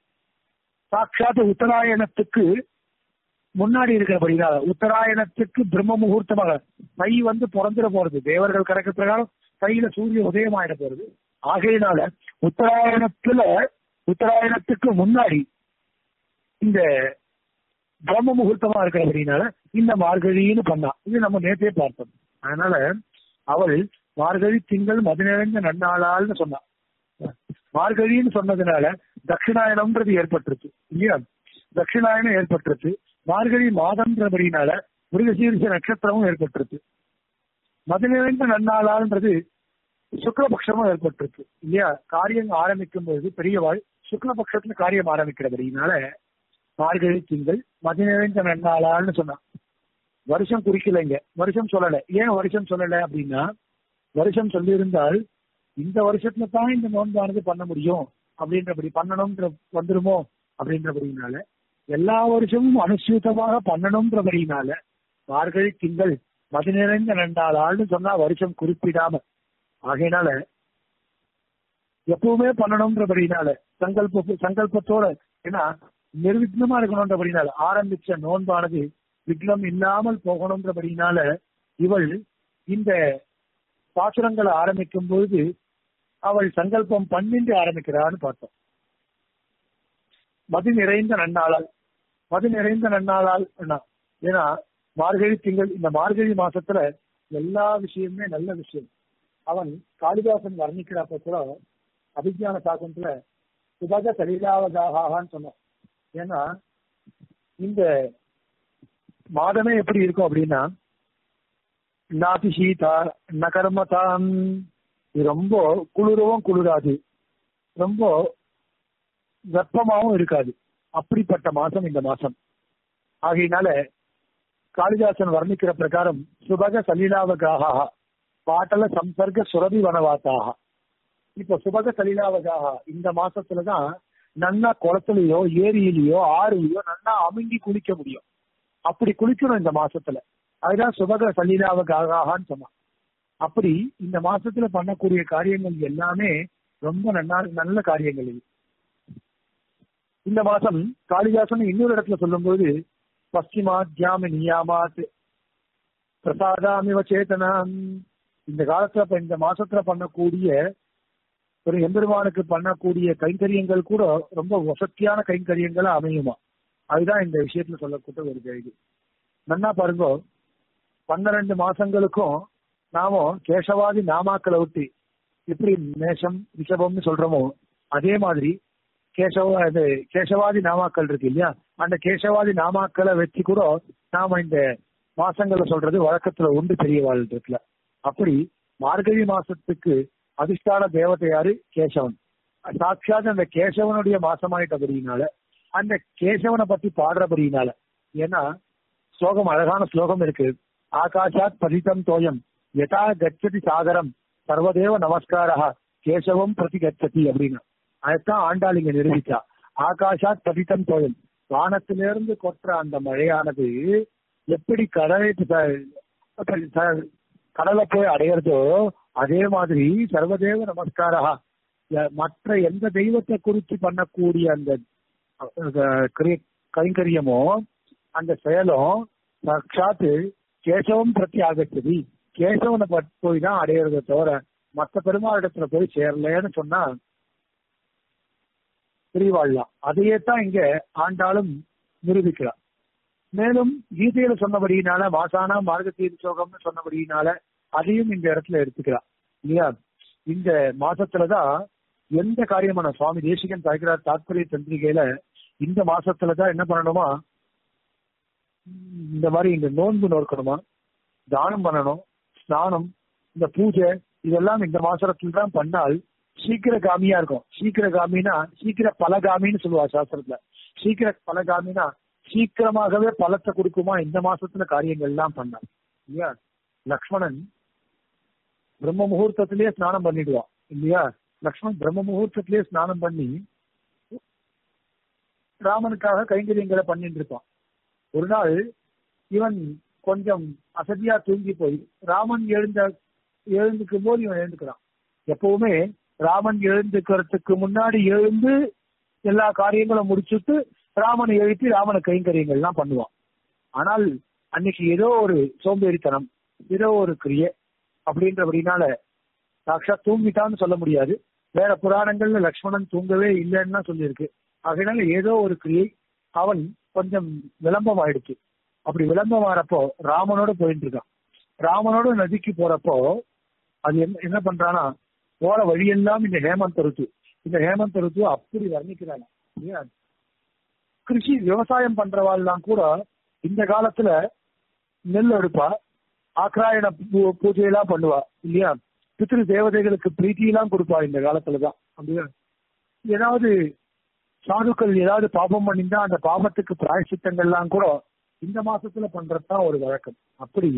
சாட்சாத் உத்தராயணத்துக்கு முன்னாடி இருக்கிறபடினால உத்தராயணத்துக்கு பிரம்ம முகூர்த்தமாக தை வந்து பிறந்துட போறது தேவர்கள் கணக்கு பிரகாரம் தையில சூரிய உதயம் ஆயிட போறது ஆகையினால உத்தராயணத்துல உத்தராயணத்துக்கு முன்னாடி இந்த பிரம்ம முகூர்த்தமா இருக்கிறபடினால இந்த மார்கழின்னு பண்ணா இது நம்ம நேற்றே பார்த்தோம் அதனால அவள் மார்கழி திங்கள் மது நிறைந்த நன்னாளால்னு சொன்னா மார்கழின்னு சொன்னதுனால தட்சிணாயனம்ன்றது ஏற்பட்டுருச்சு இல்லையா தட்சிணாயனம் ஏற்பட்டுருச்சு மார்கழி மாதம்ன்றபடினால மிருகசீரிச நட்சத்திரமும் ஏற்பட்டுருச்சு மது நிறைந்த நன்னாளான்றது சுக்லபக்ஷமும் ஏற்பட்டுருச்சு இல்லையா காரியம் ஆரம்பிக்கும் போது பெரியவாள் சுக்லபக்ஷத்துல காரியம் ஆரம்பிக்கிறபடினால மார்கழி திங்கள் மது நிறைந்த நன்னாளான்னு சொன்னான் வருஷம் குறிக்கலைங்க வருஷம் சொல்லல ஏன் வருஷம் சொல்லல அப்படின்னா வருஷம் சொல்லியிருந்தால் இந்த வருஷத்துல தான் இந்த நோன்பானது பண்ண முடியும் அப்படின்றபடி பண்ணணும்ன்ற வந்துருமோ அப்படின்றபடினால எல்லா வருஷமும் அனுசூத்தமாக பண்ணணும்ன்றபடினால மார்கழி திங்கள் மது நிறைந்த ரெண்டாளாள்னு சொன்னா வருஷம் குறிப்பிடாம ஆகையினால எப்பவுமே பண்ணணும்ன்றபடினால சங்கல்ப சங்கல்பத்தோட ஏன்னா நிர்விக்னமா இருக்கணும்ன்றபடினால ஆரம்பிச்ச நோன்பானது விக்னம் இல்லாமல் போகணும்ன்றபடினால இவள் இந்த பாசுரங்களை ஆரம்பிக்கும் பொழுது அவள் சங்கல்பம் பண்ணிட்டு ஆரம்பிக்கிறான்னு பார்த்தோம் மது நிறைந்த நன்னாளால் மது நிறைந்த நன்னாளால் ஏன்னா மார்கழி திங்கள் இந்த மார்கழி மாசத்துல எல்லா விஷயமுமே நல்ல விஷயம் அவன் காளிதாசன் வர்ணிக்கிறப்ப கூட அபிஜான சாசனத்துல சுபக சலீலாவதாகான்னு சொன்னான் ஏன்னா இந்த மாதமே எப்படி இருக்கும் அப்படின்னா நாதி சீதா நகர்மதாம் இது ரொம்ப குளிரவும் குளிராது ரொம்ப வெப்பமாவும் இருக்காது அப்படிப்பட்ட மாசம் இந்த மாசம் ஆகையினால காளிதாசன் வர்ணிக்கிற பிரகாரம் சுபக சலீலாவகாக பாட்டல சம்பர்க்க சுரபி வனவாத்தாக இப்ப சுபக சலீலாவகாக இந்த மாசத்துலதான் நன்னா குளத்துலயோ ஏரியிலயோ ஆறுலயோ நன்னா அமுங்கி குளிக்க முடியும் அப்படி குளிக்கணும் இந்த மாசத்துல அதுதான் சுபக சலீலாவகாகான்னு சொன்னான் அப்படி இந்த மாசத்துல பண்ணக்கூடிய காரியங்கள் எல்லாமே ரொம்ப நன்னா நல்ல காரியங்கள் இது இந்த மாசம் காளிதாசன் இன்னொரு இடத்துல சொல்லும்போது பশ্চিমাத்யாமி நியாமாத் பிரசாதாமிவ சேதனம் இந்த காலத்துல இப்ப இந்த மாசத்துல பண்ணக்கூடிய ஒரு எம்பெருமானுக்கு பண்ணக்கூடிய கைங்கரியங்கள் கூட ரொம்ப வசத்தியான கைங்கரியங்களா அமையுமா அதுதான் இந்த விஷயத்துல சொல்லக்கூட்ட ஒரு கேள்வி நன்னா பாருங்க பன்னிரண்டு மாசங்களுக்கும் நாம கேசவாதி நாமாக்களை விட்டு எப்படி மேஷம் ரிஷபம்னு சொல்றோமோ அதே மாதிரி கேசவ இது கேசவாதி நாமாக்கள் இருக்கு இல்லையா அந்த கேசவாதி நாமாக்களை வச்சு கூட நாம இந்த மாசங்களை சொல்றது வழக்கத்துல உண்டு பெரிய வாழ்றதுல அப்படி மார்கழி மாசத்துக்கு அதிஷ்டான தேவதை யாரு கேசவன் சாட்சாத் அந்த கேசவனுடைய மாசமாயிட்டபடியினால அந்த கேசவனை பத்தி பாடுறபடியினால ஏன்னா ஸ்லோகம் அழகான ஸ்லோகம் இருக்கு ஆகாஷாத் பதிதம் தோயம் யதா கச்சதி சாகரம் சர்வதேவ நமஸ்காரா கேசவம் பிரதி கச்சதி அப்படின்னு அதைத்தான் ஆண்டாள் இங்க நிரூபிச்சா ஆகாஷாத் பதிதம் தோயம் வானத்திலிருந்து கொற்ற அந்த மழையானது எப்படி கடலை கடலை போய் அடையிறதோ அதே மாதிரி சர்வதேவ நமஸ்காரா மற்ற எந்த தெய்வத்தை குறித்து பண்ணக்கூடிய அந்த கைங்கரியமோ அந்த செயலும் சாட்சாத்து கேசவம் பிரத்தி ஆகச்சதி கேசவனை போய் தான் அடையிறத தவிர மற்ற பெருமாளிடத்துல போய் சேரலன்னு சொன்னா பிரிவாழலாம் அதையே தான் இங்க ஆண்டாலும் நிரூபிக்கிறார் மேலும் கீதையில சொன்னபடியினால மாசானா மார்கத்தீர் சோகம்னு சொன்னபடியினால அதையும் இந்த இடத்துல எடுத்துக்கிறார் இல்லையா இந்த மாசத்துலதான் எந்த காரியமான சுவாமி தேசிகன் தாய்க்கிறார் தாத்பரிய தந்திரிகையில இந்த மாசத்துலதான் என்ன பண்ணணுமா இந்த மாதிரி இந்த நோன்பு நோக்கணுமா தானம் பண்ணணும் ஸ்நானம் இந்த பூஜை இதெல்லாம் இந்த மாசத்துல தான் பண்ணால் சீக்கிர காமியா இருக்கும் சீக்கிர காமினா சீக்கிர பலகாமின்னு சொல்லுவா சாஸ்திரத்துல சீக்கிர பலகாமினா சீக்கிரமாகவே பலத்தை கொடுக்குமா இந்த மாசத்துல காரியங்கள் எல்லாம் பண்ணார் இல்லையா லக்ஷ்மணன் பிரம்ம முகூர்த்தத்திலேயே ஸ்நானம் பண்ணிடுவான் இல்லையா லக்ஷ்மணன் பிரம்ம முகூர்த்தத்திலேயே ஸ்நானம் பண்ணி ராமனுக்காக கைங்கரியங்களை பண்ணிட்டு இருப்பான் ஒரு நாள் இவன் கொஞ்சம் அசதியா தூங்கி போய் ராமன் எழுந்த எழுந்துக்கும் போது இவன் எழுந்துக்கிறான் எப்பவுமே ராமன் எழுந்துக்கிறதுக்கு முன்னாடி எழுந்து எல்லா காரியங்களும் முடிச்சுட்டு ராமனை எழுப்பி ராமன கைங்கரியங்கள்லாம் பண்ணுவான் ஆனால் அன்னைக்கு ஏதோ ஒரு சோம்பேறித்தனம் ஏதோ ஒரு கிரியை அப்படின்றபடினால சாட்சா தூங்கிட்டான்னு சொல்ல முடியாது வேற புராணங்கள்ல லக்ஷ்மணன் தூங்கவே இல்லைன்னு தான் சொல்லியிருக்கு அதனால ஏதோ ஒரு கிரியை அவன் கொஞ்சம் விளம்பம் ஆயிடுச்சு அப்படி விளம்பம் ஆறப்போ ராமனோட போயிட்டு இருக்கான் ராமனோட நதிக்கு போறப்போ அது என்ன என்ன பண்றானா போற வழியெல்லாம் இந்த ஹேமந்த் ருத்து இந்த ஹேமந்த் ருத்து அப்படி வர்ணிக்கிறாங்க இல்லையா கிருஷி விவசாயம் பண்றவாள்லாம் கூட இந்த காலத்துல நெல் எடுப்பா ஆக்ராயண பூஜையெல்லாம் பண்ணுவா இல்லையா பித்திரு தேவதைகளுக்கு பிரீத்தியெல்லாம் கொடுப்பா இந்த காலத்துலதான் அப்படியா ஏதாவது சாதுக்கள் ஏதாவது பாபம் பண்ணிருந்தா அந்த பாபத்துக்கு பிராயசித்தங்கள்லாம் கூட இந்த மாசத்துல பண்றதுதான் ஒரு வழக்கம் அப்படி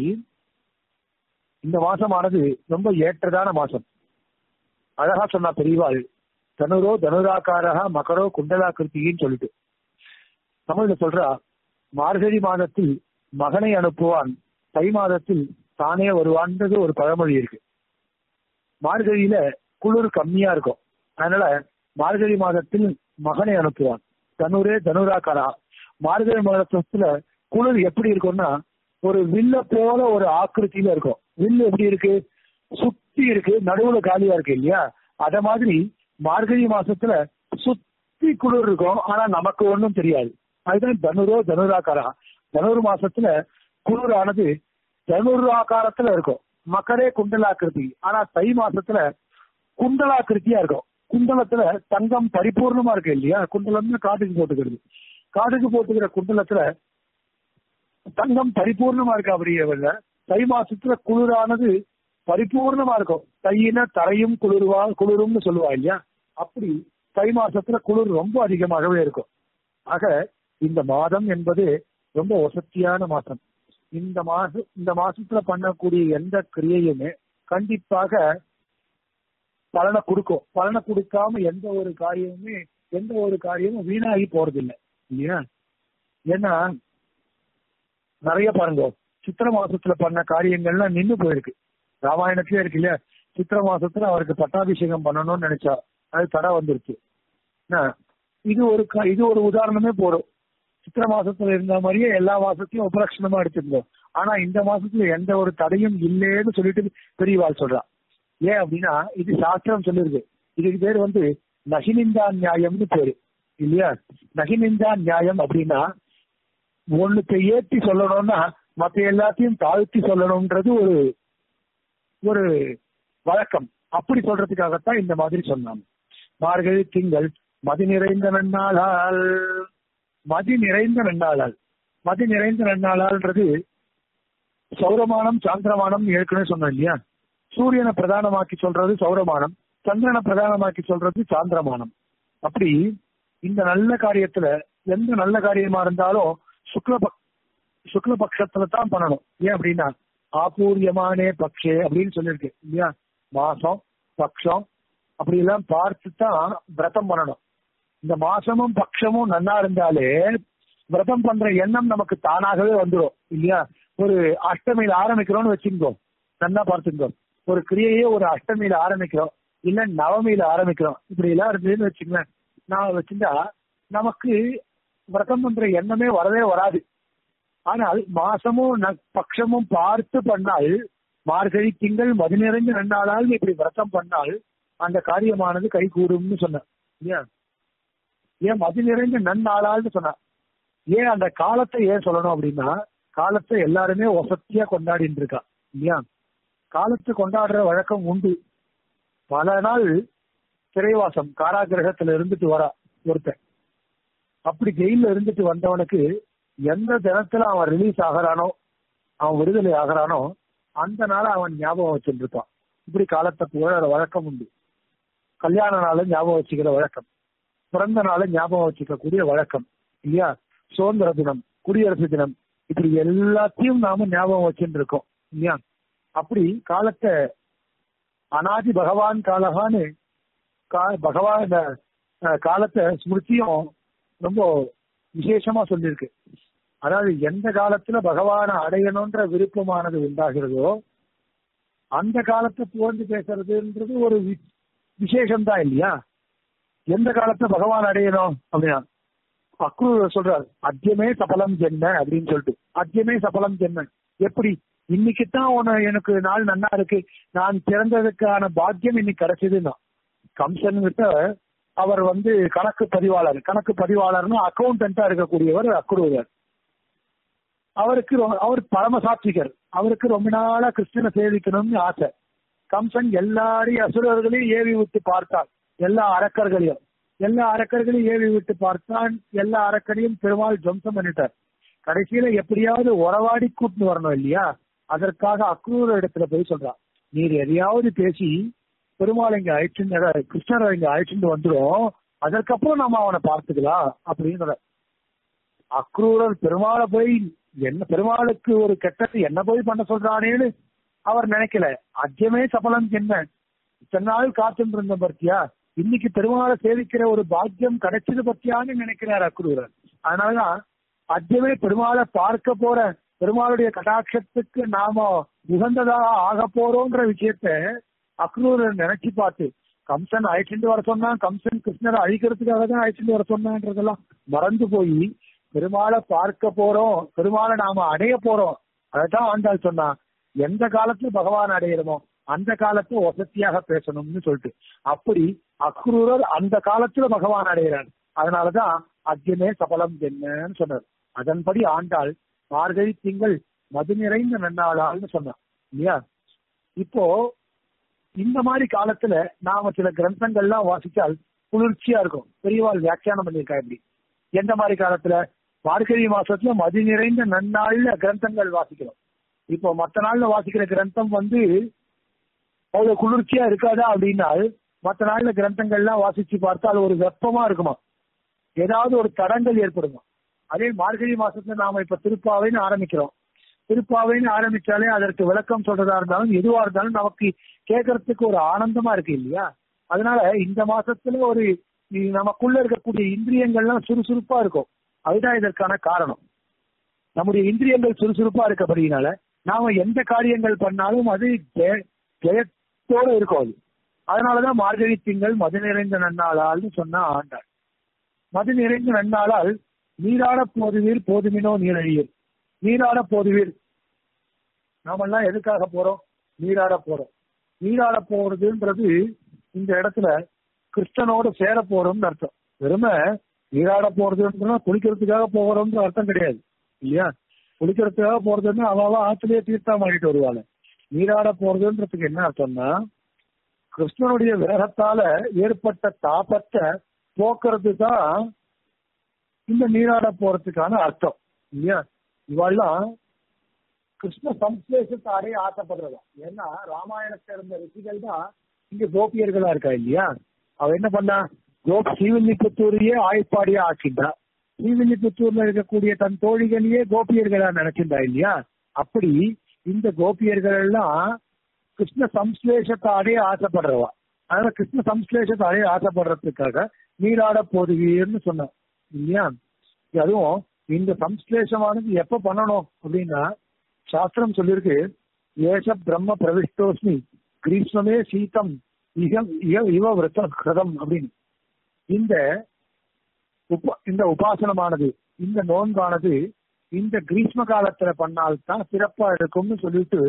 இந்த மாசமானது ரொம்ப ஏற்றதான மாசம் அழகா சொன்னா பெரியவாள் தனுரோ தனுராக்காரா மகரோ குண்டலா கிருத்திகின்னு சொல்லிட்டு தமிழ்ல சொல்றா மார்கழி மாதத்தில் மகனை அனுப்புவான் தை மாதத்தில் தானே வருவான்றது ஒரு பழமொழி இருக்கு மார்கழியில குளிர் கம்மியா இருக்கும் அதனால மார்கழி மாதத்தில் மகனை அனுப்புவான் தனுரே தனுராக்காரா மார்கழி மாதத்துல குளிர் எப்படி இருக்கும்னா ஒரு வில்ல போல ஒரு ஆக்கிருத்தியில இருக்கும் வில்லு எப்படி இருக்கு சுத்தி இருக்கு நடுவுல காலியா இருக்கு இல்லையா அத மாதிரி மார்கழி மாசத்துல சுத்தி குளிர் இருக்கும் ஆனா நமக்கு ஒண்ணும் தெரியாது அதுதான் தனுரோ தனுராக்காரா தனுர் மாசத்துல குளிரானது தனுர் ஆகாரத்துல இருக்கும் மக்கரே குண்டலாக்கிருதி ஆனா தை மாசத்துல குண்டலாக்கிருத்தியா இருக்கும் குண்டலத்துல தங்கம் பரிபூர்ணமா இருக்கு இல்லையா குண்டலம்னு காட்டுக்கு போட்டுக்கிறது காட்டுக்கு போட்டுக்கிற குண்டலத்துல தங்கம் பரிபூர்ணமா இருக்கு அப்படியே தை மாசத்துல குளிரானது பரிபூர்ணமா இருக்கும் தையின தரையும் குளிர்வா குளிரும்னு சொல்லுவா இல்லையா அப்படி தை மாசத்துல குளிர் ரொம்ப அதிகமாகவே இருக்கும் ஆக இந்த மாதம் என்பது ரொம்ப வசத்தியான மாசம் இந்த மாச இந்த மாசத்துல பண்ணக்கூடிய எந்த கிரியையுமே கண்டிப்பாக பலனை கொடுக்கும் பலனை கொடுக்காம எந்த ஒரு காரியமுமே எந்த ஒரு காரியமும் வீணாகி போறது இல்லை இல்லையா ஏன்னா நிறைய பாருங்க சித்திர மாசத்துல பண்ண காரியங்கள்லாம் நின்னு போயிருக்கு ராமாயணத்திலே இருக்கு இல்லையா சித்திர மாசத்துல அவருக்கு பட்டாபிஷேகம் பண்ணணும்னு நினைச்சா அது தடை வந்துருச்சு என்ன, இது ஒரு க- இது ஒரு உதாரணமே போடும் சித்திர மாசத்துல இருந்த மாதிரியே எல்லா மாசத்தையும் உபலட்சணமா எடுத்திருந்தோம் ஆனா இந்த மாசத்துல எந்த ஒரு தடையும் இல்லைன்னு சொல்லிட்டு பெரியவாள் சொல்றா ஏன் அப்படின்னா இது சாஸ்திரம் சொல்லிருக்கு இதுக்கு பேர் வந்து நகினிந்தா நியாயம்னு பேரு இல்லையா நகினிந்தா நியாயம் அப்படின்னா ஒண்ணுத்தை ஏற்றி சொல்லணும்னா மத்த எல்லாத்தையும் தாழ்த்தி சொல்லணும்ன்றது ஒரு ஒரு வழக்கம் அப்படி சொல்றதுக்காகத்தான் இந்த மாதிரி சொன்னாங்க மார்கழி திங்கள் மதி நிறைந்த நன்னாளால் மதி நிறைந்த நன்னாளால் மதி நிறைந்த நன்னாளால்ன்றது சௌரமானம் சாந்திரமானம் ஏற்கனவே சொன்னோம் இல்லையா சூரியனை பிரதானமாக்கி சொல்றது சௌரமானம் சந்திரனை பிரதானமாக்கி சொல்றது சாந்திரமானம் அப்படி இந்த நல்ல காரியத்துல எந்த நல்ல காரியமா இருந்தாலும் சுக்ல பக்- சுக்ல பட்சத்துல தான் பண்ணணும் ஏன் அப்படின்னா ஆபூரியமானே பக்ஷே அப்படின்னு சொல்லியிருக்கு இல்லையா மாசம் பக்ஷம் அப்படி எல்லாம் பார்த்து தான் விரதம் பண்ணணும் இந்த மாசமும் பட்சமும் நன்னா இருந்தாலே விரதம் பண்ற எண்ணம் நமக்கு தானாகவே வந்துடும் இல்லையா ஒரு அஷ்டமியில ஆரம்பிக்கிறோம்னு வச்சுக்கோ நன்னா பார்த்துக்கோ ஒரு கிரியையே ஒரு அஷ்டமியில ஆரம்பிக்கிறோம் இல்ல நவமியில ஆரம்பிக்கிறோம் இப்படி எல்லாம் இருந்ததுன்னு வச்சுங்களேன் நான் வச்சிருந்தா நமக்கு விரதம் பண்ற எண்ணமே வரவே வராது ஆனால் மாசமும் ந- பட்சமும் பார்த்து பண்ணால் மார்கழி திங்கள் மது நிறைஞ்ச ரெண்டாளால் இப்படி விரதம் பண்ணால் அந்த காரியமானது கை கூடும்னு சொன்னேன் இல்லையா ஏன் மது நிறைஞ்ச நன்னாளால்னு சொன்னேன் ஏன் அந்த காலத்தை ஏன் சொல்லணும் அப்படின்னா காலத்தை எல்லாருமே வசத்தியா கொண்டாடிட்டு இருக்கா இல்லையா காலத்தை கொண்டாடுற வழக்கம் உண்டு பல நாள் சிறைவாசம் காராகிரகத்துல இருந்துட்டு வரா ஒருத்தன் அப்படி ஜெயில இருந்துட்டு வந்தவனுக்கு எந்த தினத்துல அவன் ரிலீஸ் ஆகிறானோ அவன் விடுதலை ஆகிறானோ அந்த நாளை அவன் ஞாபகம் வச்சுட்டு இருப்பான் இப்படி காலத்தை புகழற வழக்கம் உண்டு கல்யாண நாளை ஞாபகம் வச்சுக்கிற வழக்கம் பிறந்த நாளை ஞாபகம் வச்சுக்கக்கூடிய வழக்கம் இல்லையா சுதந்திர தினம் குடியரசு தினம் இப்படி எல்லாத்தையும் நாம ஞாபகம் வச்சுட்டு இருக்கோம் இல்லையா அப்படி காலத்தை அனாதி பகவான் காலகான்னு கா- பகவான் இந்த, அஹ், காலத்தை ஸ்மிருதியும் ரொம்ப விசேஷமா சொல்லியிருக்கு அதாவது எந்த காலத்துல பகவானை அடையணும்ன்ற விருப்பமானது உண்டாகிறதோ அந்த காலத்தை புகழ்ந்து பேசுறதுன்றது ஒரு வி- விசேஷம்தான் இல்லையா எந்த காலத்துல பகவான் அடையணும் அப்படின்னா அக்ரூர் சொல்றார் அத்தியமே சபலம் ஜென்ம அப்படின்னு சொல்லிட்டு அத்தியமே சபலம் ஜென்ம எப்படி இன்னைக்குத்தான் உன எனக்கு நாள் நன்னா இருக்கு நான் பிறந்ததுக்கான பாக்கியம் இன்னைக்கு கிடைச்சதுன்னா கம்சன் கிட்ட அவர் வந்து கணக்கு பதிவாளர் கணக்கு பதிவாளர்னு அக்கௌண்டன்டா இருக்கக்கூடியவர் அக்ரூரர் அவருக்கு ரொ- அவர் பரமசாத்விகர் அவருக்கு ரொம்ப நாளா கிருஷ்ணனை சேவிக்கணும்னு ஆசை கம்சன் எல்லாரையும் அசுரர்களையும் ஏவி விட்டு பார்த்தான் எல்லா அரக்கர்களையும் எல்லா அரக்கர்களையும் ஏவி விட்டு பார்த்தான் எல்லா அரக்கரையும் பெருமாள் துவம்சம் பண்ணிட்டார் கடைசியில எப்படியாவது உறவாடி கூட்டு வரணும் இல்லையா அதற்காக அக்ரூர இடத்துல போய் சொல்றான் நீர் எதையாவது பேசி பெருமாள் இங்க அழைச்சுட்டு கிருஷ்ணரை இங்க அழைச்சிட்டு வந்துடும் அதற்கப்புறம் நாம அவனை பார்த்துக்கலாம் அப்படின்னு அக்ரூரர் பெருமாளை போய் என்ன பெருமாளுக்கு ஒரு கெட்டது என்ன போய் பண்ண சொல்றானேன்னு அவர் நினைக்கல அஜ்யமே சபலம் என்ன இத்தனை நாள் காத்துட்டு இருந்த பத்தியா இன்னைக்கு பெருமாளை சேவிக்கிற ஒரு பாக்கியம் கிடைச்சது பத்தியான்னு நினைக்கிறார் அக்ரூரர் அதனாலதான் அஜ்யமே பெருமாளை பார்க்க போற பெருமாளுடைய கடாட்சத்துக்கு நாம உகந்ததாக ஆக போறோன்ற விஷயத்த அக்ரூரர் நினைச்சு பார்த்து கம்சன் அழைச்சிட்டு வர சொன்னான் கம்சன் கிருஷ்ணரை அழிக்கிறதுக்காக தான் அழைச்சிட்டு வர சொன்னான்றதெல்லாம் மறந்து போய் பெருமாளை பார்க்க போறோம் பெருமாளை நாம அடைய போறோம் அதைத்தான் ஆண்டாள் சொன்னா எந்த காலத்துல பகவான் அடையிறோமோ அந்த காலத்தை வசதியாக பேசணும்னு சொல்லிட்டு அப்படி அக்ரூரர் அந்த காலத்துல பகவான் அடைகிறார் அதனாலதான் அத்தியமே சபலம் என்னன்னு சொன்னார் அதன்படி ஆண்டாள் மார்கழி திங்கள் மது நிறைந்த நன்னாளால்னு சொன்னார் இல்லையா இப்போ இந்த மாதிரி காலத்துல நாம சில கிரந்தங்கள்லாம் வாசிச்சால் குளிர்ச்சியா இருக்கும் பெரியவாள் வியாக்கியானம் பண்ணியிருக்கா இப்படி எந்த மாதிரி காலத்துல மார்கழி மாசத்துல மதி நிறைந்த நன்னாள்ல கிரந்தங்கள் வாசிக்கிறோம் இப்போ மத்த நாள்ல வாசிக்கிற கிரந்தம் வந்து அவ்வளவு குளிர்ச்சியா இருக்காதா அப்படின்னா மத்த நாள்ல கிரந்தங்கள்லாம் வாசிச்சு பார்த்தால் ஒரு வெப்பமா இருக்குமா ஏதாவது ஒரு தடங்கள் ஏற்படுமா அதே மார்கழி மாசத்துல நாம இப்ப திருப்பாவைன்னு ஆரம்பிக்கிறோம் திருப்பாவைன்னு ஆரம்பிச்சாலே அதற்கு விளக்கம் சொல்றதா இருந்தாலும் எதுவா இருந்தாலும் நமக்கு கேட்கறதுக்கு ஒரு ஆனந்தமா இருக்கு இல்லையா அதனால இந்த மாசத்துல ஒரு இ- நமக்குள்ள இருக்கக்கூடிய இந்திரியங்கள்லாம் சுறுசுறுப்பா இருக்கும் அதுதான் இதற்கான காரணம் நம்முடைய இந்திரியங்கள் சுறுசுறுப்பா இருக்கபடியினால நாம எந்த காரியங்கள் பண்ணாலும் அது ஜெய- ஜெய பலத்தோட இருக்கும் அது அதனாலதான் மார்கழி திங்கள் மது நிறைந்த நன்னாளால்னு சொன்னா ஆண்டாள் மது நிறைந்த நன்னாளால் நீராட போதுவீர் போதுமினோ நீரழியர் நீராட போதுவீர் நாமெல்லாம் எதுக்காக போறோம் நீராட போறோம் நீராட போறதுன்றது இந்த இடத்துல கிருஷ்ணனோட சேர போறோம்னு அர்த்தம் வெறுமை நீராட போறதுன்னா குளிக்கிறதுக்காக போகிறோம்னு அர்த்தம் கிடையாது இல்லையா குளிக்கிறதுக்காக போறதுன்னா அவ ஆத்திலேயே தீர்த்தம் ஆடிட்டு வருவாள் நீராட போறதுன்றதுக்கு என்ன அர்த்தம்னா கிருஷ்ணனுடைய விரகத்தால ஏற்பட்ட தாபத்தை போக்குறது தான் இந்த நீராட போறதுக்கான அர்த்தம் இல்லையா இவெல்லாம் கிருஷ்ண சம்ஸ்லேஷத்தாரே ஆசைப்படுறதா ஏன்னா ராமாயணத்தை இருந்த ரிஷிகள் தான் இங்க கோபியர்களா இருக்கா இல்லையா அவ என்ன பண்ணா கோப் ஸ்ரீவில்லிபுத்தூரையே ஆய்ப்பாடியா ஆக்கின்றா ஸ்ரீவில்லிபுத்தூர்ல இருக்கக்கூடிய தன் தோழிகளையே கோபியர்களா நினைச்சிருந்தா இல்லையா அப்படி இந்த கோபியர்கள் எல்லாம் கிருஷ்ண சம்ஸ்லேஷத்தாரே ஆசைப்படுறவா அதனால கிருஷ்ண சம்ஸ்லேஷத்தாரே ஆசைப்படுறதுக்காக நீராட போதுவீர்னு சொன்னான் இல்லையா அதுவும் இந்த சம்ஸ்லேஷமானது எப்ப பண்ணணும் அப்படின்னா சாஸ்திரம் சொல்லியிருக்கு ஏஷ பிரம்ம பிரவிஷ்டோஸ்மி கிரீஷ்மமே சீதம் இகம் இவ விரத கிரதம் அப்படின்னு இந்த உப இந்த உபாசனமானது இந்த நோன்பானது இந்த கிரீஷ்ம காலத்துல பண்ணால்தான் சிறப்பா இருக்கும்னு சொல்லிட்டு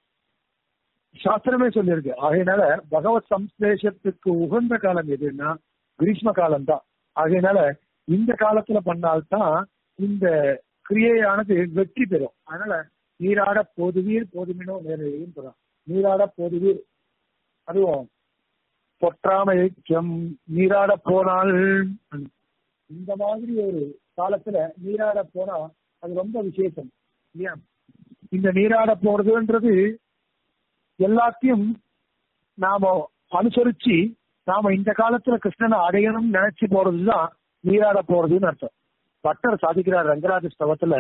சாஸ்திரமே சொல்லியிருக்கு ஆகையினால பகவத் சம்ஸ்லேஷத்துக்கு உகந்த காலம் எதுன்னா கிரீஷ்ம காலம் தான் ஆகையினால இந்த காலத்துல பண்ணால்தான் இந்த கிரியையானது வெற்றி பெறும் அதனால நீராட போதுவீர் போதுமினோ நேரையும் பெறும் நீராட போதுவீர் அதுவும் பொற்றாமை ஐக்கியம் நீராட போனால் இந்த மாதிரி ஒரு காலத்துல நீராட போனா அது ரொம்ப விசேஷம் இல்லையா இந்த நீராட போறதுன்றது எல்லாத்தையும் நாம அனுசரிச்சு நாம இந்த காலத்துல கிருஷ்ணனை அடையணும்னு நினைச்சு போறதுதான் நீராட போறதுன்னு அர்த்தம் பட்டர் சாதிக்கிறார் ரங்கராஜ ஸ்தவத்துல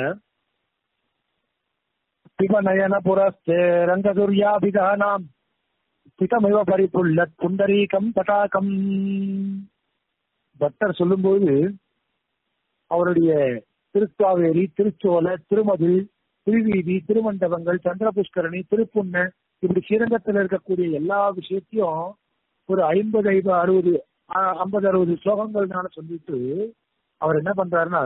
சிவநயன புரஸ்தே ரங்கதுர்யாபிதானாம் சிதமிவ பரிபுள்ள புண்டரீகம் தடாகம் பட்டர் சொல்லும்போது அவருடைய திருக்காவேரி திருச்சோலை திருமதில் திருவீதி திருமண்டபங்கள் சந்திரபுஷ்கரணி திருப்புண்ண இப்படி ஸ்ரீரங்கத்தில் இருக்கக்கூடிய எல்லா விஷயத்தையும் ஒரு ஐம்பது ஐம்பது அறுபது ஐம்பது அறுபது ஸ்லோகங்கள்னால சொல்லிட்டு அவர் என்ன பண்றாருன்னா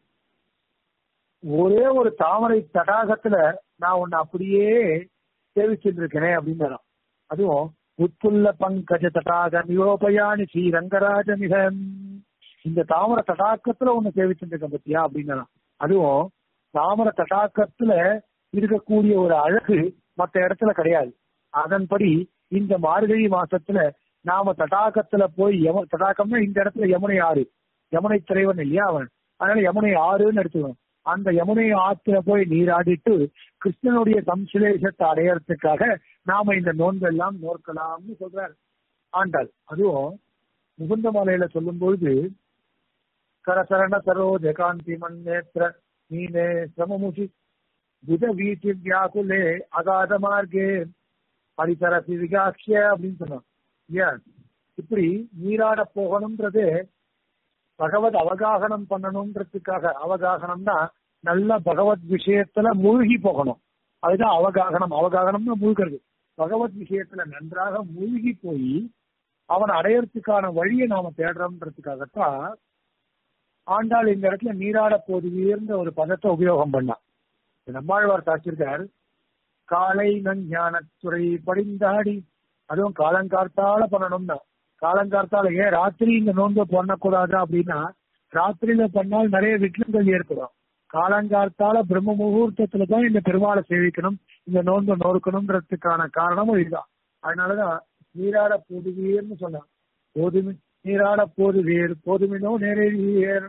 ஒரே ஒரு தாமரை தடாகத்துல நான் உன்னை அப்படியே சேவிச்சுட்டு இருக்கேனே அப்படின்னு அதுவும் உட்புல்ல பங்கஜ தடாக நியோபயானி ஸ்ரீ ரங்கராஜ மிக இந்த தாமர தடாக்கத்துல ஒண்ணு சேவிச்சுட்டு இருக்கேன் பத்தியா அப்படின்னு அதுவும் தாமர தடாக்கத்துல இருக்கக்கூடிய ஒரு அழகு மற்ற இடத்துல கிடையாது அதன்படி இந்த மார்கழி மாசத்துல நாம தடாகத்துல போய் யம தடாகம்னா இந்த இடத்துல யமுனை ஆறு யமுனை தலைவன் இல்லையா அவன் அதனால யமுனை ஆறுன்னு எடுத்துக்கணும் அந்த யமுனை ஆத்துல போய் நீராடிட்டு கிருஷ்ணனுடைய சம்சிலேஷத்தை அடையறதுக்காக நாம இந்த நோன்பு எல்லாம் நோக்கலாம்னு சொல்றாரு ஆண்டாள் அதுவும் முகுந்த மாலையில சொல்லும் பொழுது கரசரண சரோஜ காந்தி மண்ணேத்திர நீனே சமமுஷி புத வீட்டு வியாக்குலே அகாத மார்க்கே பரிசரசி விகாட்சிய அப்படின்னு சொன்னான் இல்லையா இப்படி நீராட போகணும்ன்றது பகவத் அவகாகனம் பண்ணணும்ன்றதுக்காக அவகாகனம்னா நல்ல பகவத் விஷயத்துல மூழ்கி போகணும் அதுதான் அவகாகனம் அவகாகனம்னா மூழ்கிறது பகவத் விஷயத்துல நன்றாக மூழ்கி போய் அவனை அடையறதுக்கான வழியை நாம தேடுறோம்ன்றதுக்காகத்தான் ஆண்டாள் இந்த இடத்துல நீராட போது உயர்ந்த ஒரு பதத்தை உபயோகம் பண்ணான் நம்மாழ்வார் தாக்கியிருக்கார் காலை நஞ்ஞானத்துறை படிந்தாடி அதுவும் காலங்கார்த்தால பண்ணணும்னா காலங்கார்த்தால ஏன் ராத்திரி இந்த நோன்பை பண்ணக்கூடாது அப்படின்னா ராத்திரியில பண்ணால் நிறைய விக்னங்கள் ஏற்படும் காலங்கார்த்தால பிரம்ம முகூர்த்தத்துல தான் இந்த பெருமாளை சேவிக்கணும் இந்த நோன்பை நோக்கணும்ன்றதுக்கான காரணமும் இதுதான் அதனாலதான் நீராட போதுவீர்னு சொன்னான் போதுமி நீராட போதுவீர் போதுமினோ நேரேன்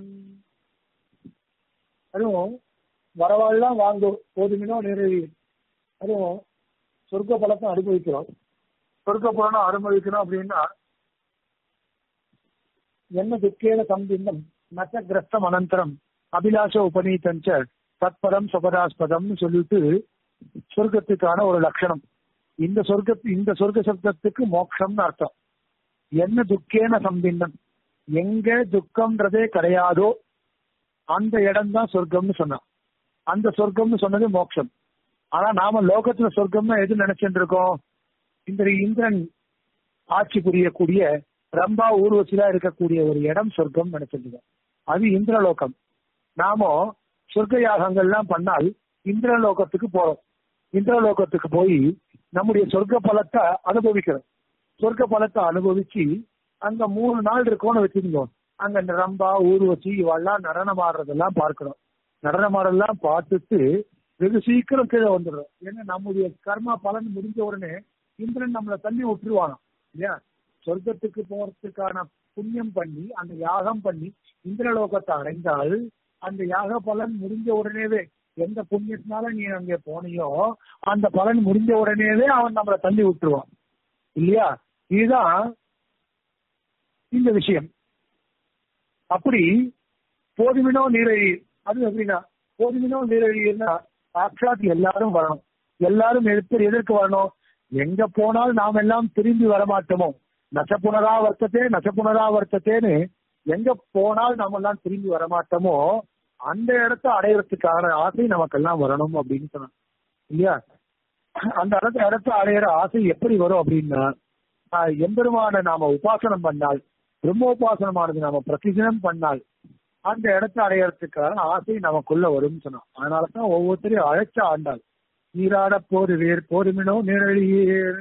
அதுவும் வரவாள்லாம் வாங்கும் போதுமினோ நிறைவேறு அதுவும் சொர்க்க பலத்தை அனுபவிக்கிறோம் சொர்க்க பலனும் அனுபவிக்கணும் அப்படின்னா என்ன துக்கேன சம்பிந்தம் நச்ச கிரஸ்தம் அனந்தரம் அபிலாஷ உபநீதஞ்ச தத்பதம் சுபதாஸ்பதம்னு சொல்லிட்டு சொர்க்கத்துக்கான ஒரு லட்சணம் இந்த சொர்க்க இந்த சொர்க்க சப்தத்துக்கு மோட்சம்னு அர்த்தம் என்ன துக்கேன சம்பிந்தம் எங்க துக்கம்ன்றதே கிடையாதோ அந்த இடம் தான் சொர்க்கம்னு சொன்னான் அந்த சொர்க்கம்னு சொன்னது மோட்சம் ஆனா நாம லோகத்துல சொர்க்கம்னா எது நினைச்சுட்டு இருக்கோம் இந்த இந்திரன் ஆட்சி புரியக்கூடிய ரம்பா ஊர்வசிலா இருக்கக்கூடிய ஒரு இடம் சொர்க்கம் நினைச்சிருந்தது அது இந்திரலோகம் நாமோ சொர்க்க யாகங்கள்லாம் பண்ணால் இந்திரலோகத்துக்கு போறோம் இந்திரலோகத்துக்கு போய் நம்முடைய சொர்க்க பலத்தை அனுபவிக்கிறோம் சொர்க்க பலத்தை அனுபவிச்சு அங்க மூணு நாள் இருக்கோம்னு வச்சிருந்தோம் அங்க இந்த ரம்பா ஊர்வசி இவெல்லாம் நடனம் ஆடுறதெல்லாம் பார்க்கிறோம் நடனம் ஆடெல்லாம் பார்த்துட்டு வெகு சீக்கிரம் கீழே வந்துடுறோம் ஏன்னா நம்முடைய கர்மா பலன் முடிஞ்ச உடனே இந்திரன் நம்மளை தள்ளி விட்டுருவானோ இல்லையா சொர்க்கத்துக்கு போறதுக்கான புண்ணியம் பண்ணி அந்த யாகம் பண்ணி இந்திரலோகத்தை அடைந்தால் அந்த யாக பலன் முடிஞ்ச உடனேவே எந்த புண்ணியத்தினால நீ அங்கே போனியோ அந்த பலன் முடிஞ்ச உடனேவே அவன் நம்மளை தள்ளி விட்டுருவான் இல்லையா இதுதான் இந்த விஷயம் அப்படி போதுமினோ நீரழி அது எப்படின்னா போதுமினோ நீரழின்னா சாட்சாத் எல்லாரும் வரணும் எல்லாரும் எதிர்த்து எதற்கு வரணும் எங்க போனால் நாம் எல்லாம் திரும்பி வரமாட்டோமோ நசப்புனரா வர்த்தத்தே நசப்புனரா வர்த்தத்தேன்னு எங்க போனால் நாம எல்லாம் திரும்பி வரமாட்டோமோ அந்த இடத்த அடையறதுக்கான ஆசை நமக்கெல்லாம் வரணும் அப்படின்னு சொன்னான் இல்லையா அந்த இடத்த இடத்த அடையிற ஆசை எப்படி வரும் அப்படின்னா ஆஹ் எம்பெருமான நாம உபாசனம் பண்ணால் பிரம்மோபாசனமானது நாம பிரதிதினம் பண்ணால் அந்த இடத்த அடையறதுக்கான ஆசை நமக்குள்ள வரும்னு சொன்னான் அதனாலதான் ஒவ்வொருத்தரையும் அழைச்ச ஆண்டாள் நீராட போரு வேர் போருமினோ நேரழியேர்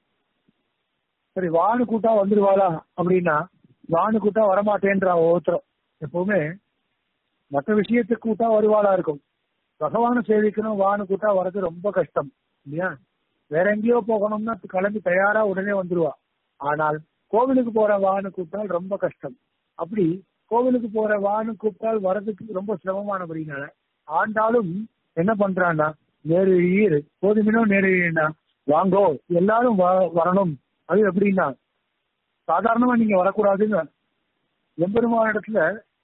சரி வானு கூட்டா வந்துருவாளா அப்படின்னா வானு கூட்டா வரமாட்டேன்றா ஒவ்வொருத்தரும் எப்பவுமே மற்ற விஷயத்துக்கு கூட்டா வருவாளா இருக்கும் பகவான சேவிக்கணும் வானு கூட்டா வர்றது ரொம்ப கஷ்டம் இல்லையா வேற எங்கேயோ போகணும்னா கிளம்பி தயாரா உடனே வந்துருவா ஆனால் கோவிலுக்கு போற வானு கூப்பிட்டால் ரொம்ப கஷ்டம் அப்படி கோவிலுக்கு போற வானு கூப்பிட்டால் வர்றதுக்கு ரொம்ப சிரமமானபடினால ஆண்டாலும் என்ன பண்றான்னா நேரு ஈர் போதுமினோ நேரு ஈர்னா வாங்கோ எல்லாரும் வ- வரணும் அது எப்படின்னா சாதாரணமா நீங்க வரக்கூடாதுன்னு எம்பெருமான இடத்துல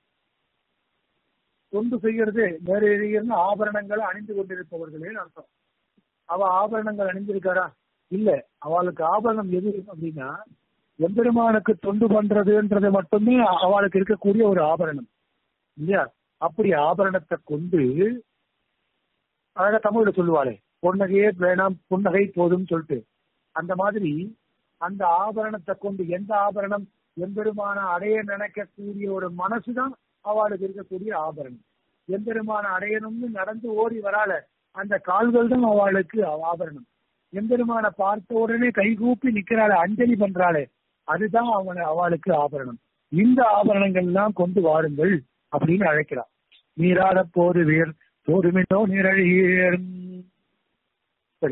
தொண்டு செய்யறது நேரு ஈர்னு ஆபரணங்களை அணிந்து கொண்டிருப்பவர்களே அர்த்தம் அவ ஆபரணங்கள் அணிந்திருக்காரா இல்ல அவளுக்கு ஆபரணம் எது அப்படின்னா எம்பெருமானுக்கு தொண்டு பண்றதுன்றது மட்டுமே அவளுக்கு இருக்கக்கூடிய ஒரு ஆபரணம் இல்லையா அப்படி ஆபரணத்தை கொண்டு அழகா தமிழ்ல சொல்லுவாளே பொன்னகையே வேணாம் புன்னகை போதும் சொல்லிட்டு அந்த மாதிரி அந்த ஆபரணத்தை கொண்டு எந்த ஆபரணம் எம்பெருமான அடைய நினைக்கக்கூடிய ஒரு மனசுதான் அவளுக்கு இருக்கக்கூடிய ஆபரணம் எம்பெருமான அடையணும்னு நடந்து ஓடி வரால அந்த கால்கள் தான் அவளுக்கு ஆபரணம் எம்பெருமான பார்த்த உடனே கைகூப்பி நிக்கிறாளே அஞ்சலி பண்றாளே அதுதான் அவன அவளுக்கு ஆபரணம் இந்த ஆபரணங்கள் எல்லாம் கொண்டு வாருங்கள் அப்படின்னு அழைக்கிறார் நீராட போது வேர் போதுமின்னோ நீரழியேர் சரி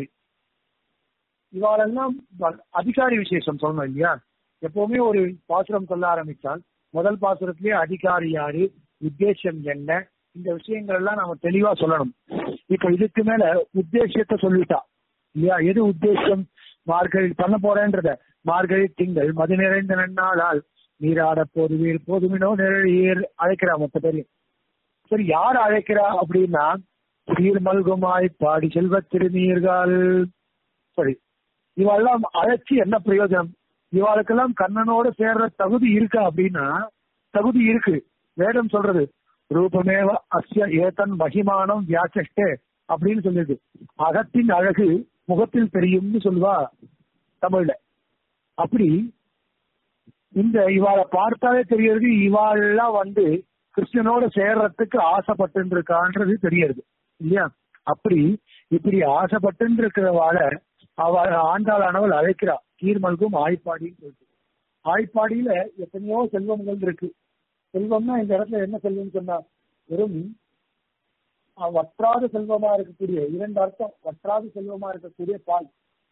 இவாளெல்லாம் வ- அதிகாரி விசேஷம் சொல்லணும் இல்லையா எப்பவுமே ஒரு பாசுரம் சொல்ல ஆரம்பித்தால் முதல் பாசுரத்திலேயே அதிகாரி யாரு உத்தேசம் என்ன இந்த விஷயங்கள் எல்லாம் நாம தெளிவா சொல்லணும் இப்ப இதுக்கு மேல உத்தேசியத்தை சொல்லிட்டா இல்லையா எது உத்தேசம் மார்கழி பண்ண போறேன்றத மார்கழி திங்கள் மது நிறைந்த நன்னாளால் நீராட போதுவீர் போதுமினோ நிழலியர் அழைக்கிறா மொத்த பேரையும் சரி யார் அழைக்கிறா அப்படின்னா சீர் மல்குமாய் பாடி செல்வ திருநீர்கள் சரி இவெல்லாம் அழைச்சி என்ன பிரயோஜனம் இவாளுக்கெல்லாம் கண்ணனோட சேர்ற தகுதி இருக்கா அப்படின்னா தகுதி இருக்கு வேதம் சொல்றது ரூபமேவ அஸ்ய ஏதன் மகிமானம் வியாச்சஷ்டே அப்படின்னு சொல்லுது அகத்தின் அழகு முகத்தில் தெரியும்னு சொல்லுவா தமிழ்ல அப்படி இந்த இவாளை பார்த்தாலே தெரியறது இவாளெல்லாம் வந்து கிருஷ்ணனோட சேர்றதுக்கு ஆசைப்பட்டு இருக்கான்றது தெரியறது இல்லையா அப்படி இப்படி ஆசைப்பட்டு இருக்கிறவாள அவள் ஆண்டாளானவள் அழைக்கிறா கீர்மல்கும் ஆய்ப்பாடின்னு சொல்லிட்டு ஆய்ப்பாடியில எத்தனையோ செல்வங்கள் இருக்கு செல்வம்னா இந்த இடத்துல என்ன செல்வம் சொன்னா வெறும் அஹ், வற்றாத செல்வமா இருக்கக்கூடிய இரண்டு அர்த்தம் வற்றாத செல்வமா இருக்கக்கூடிய பால்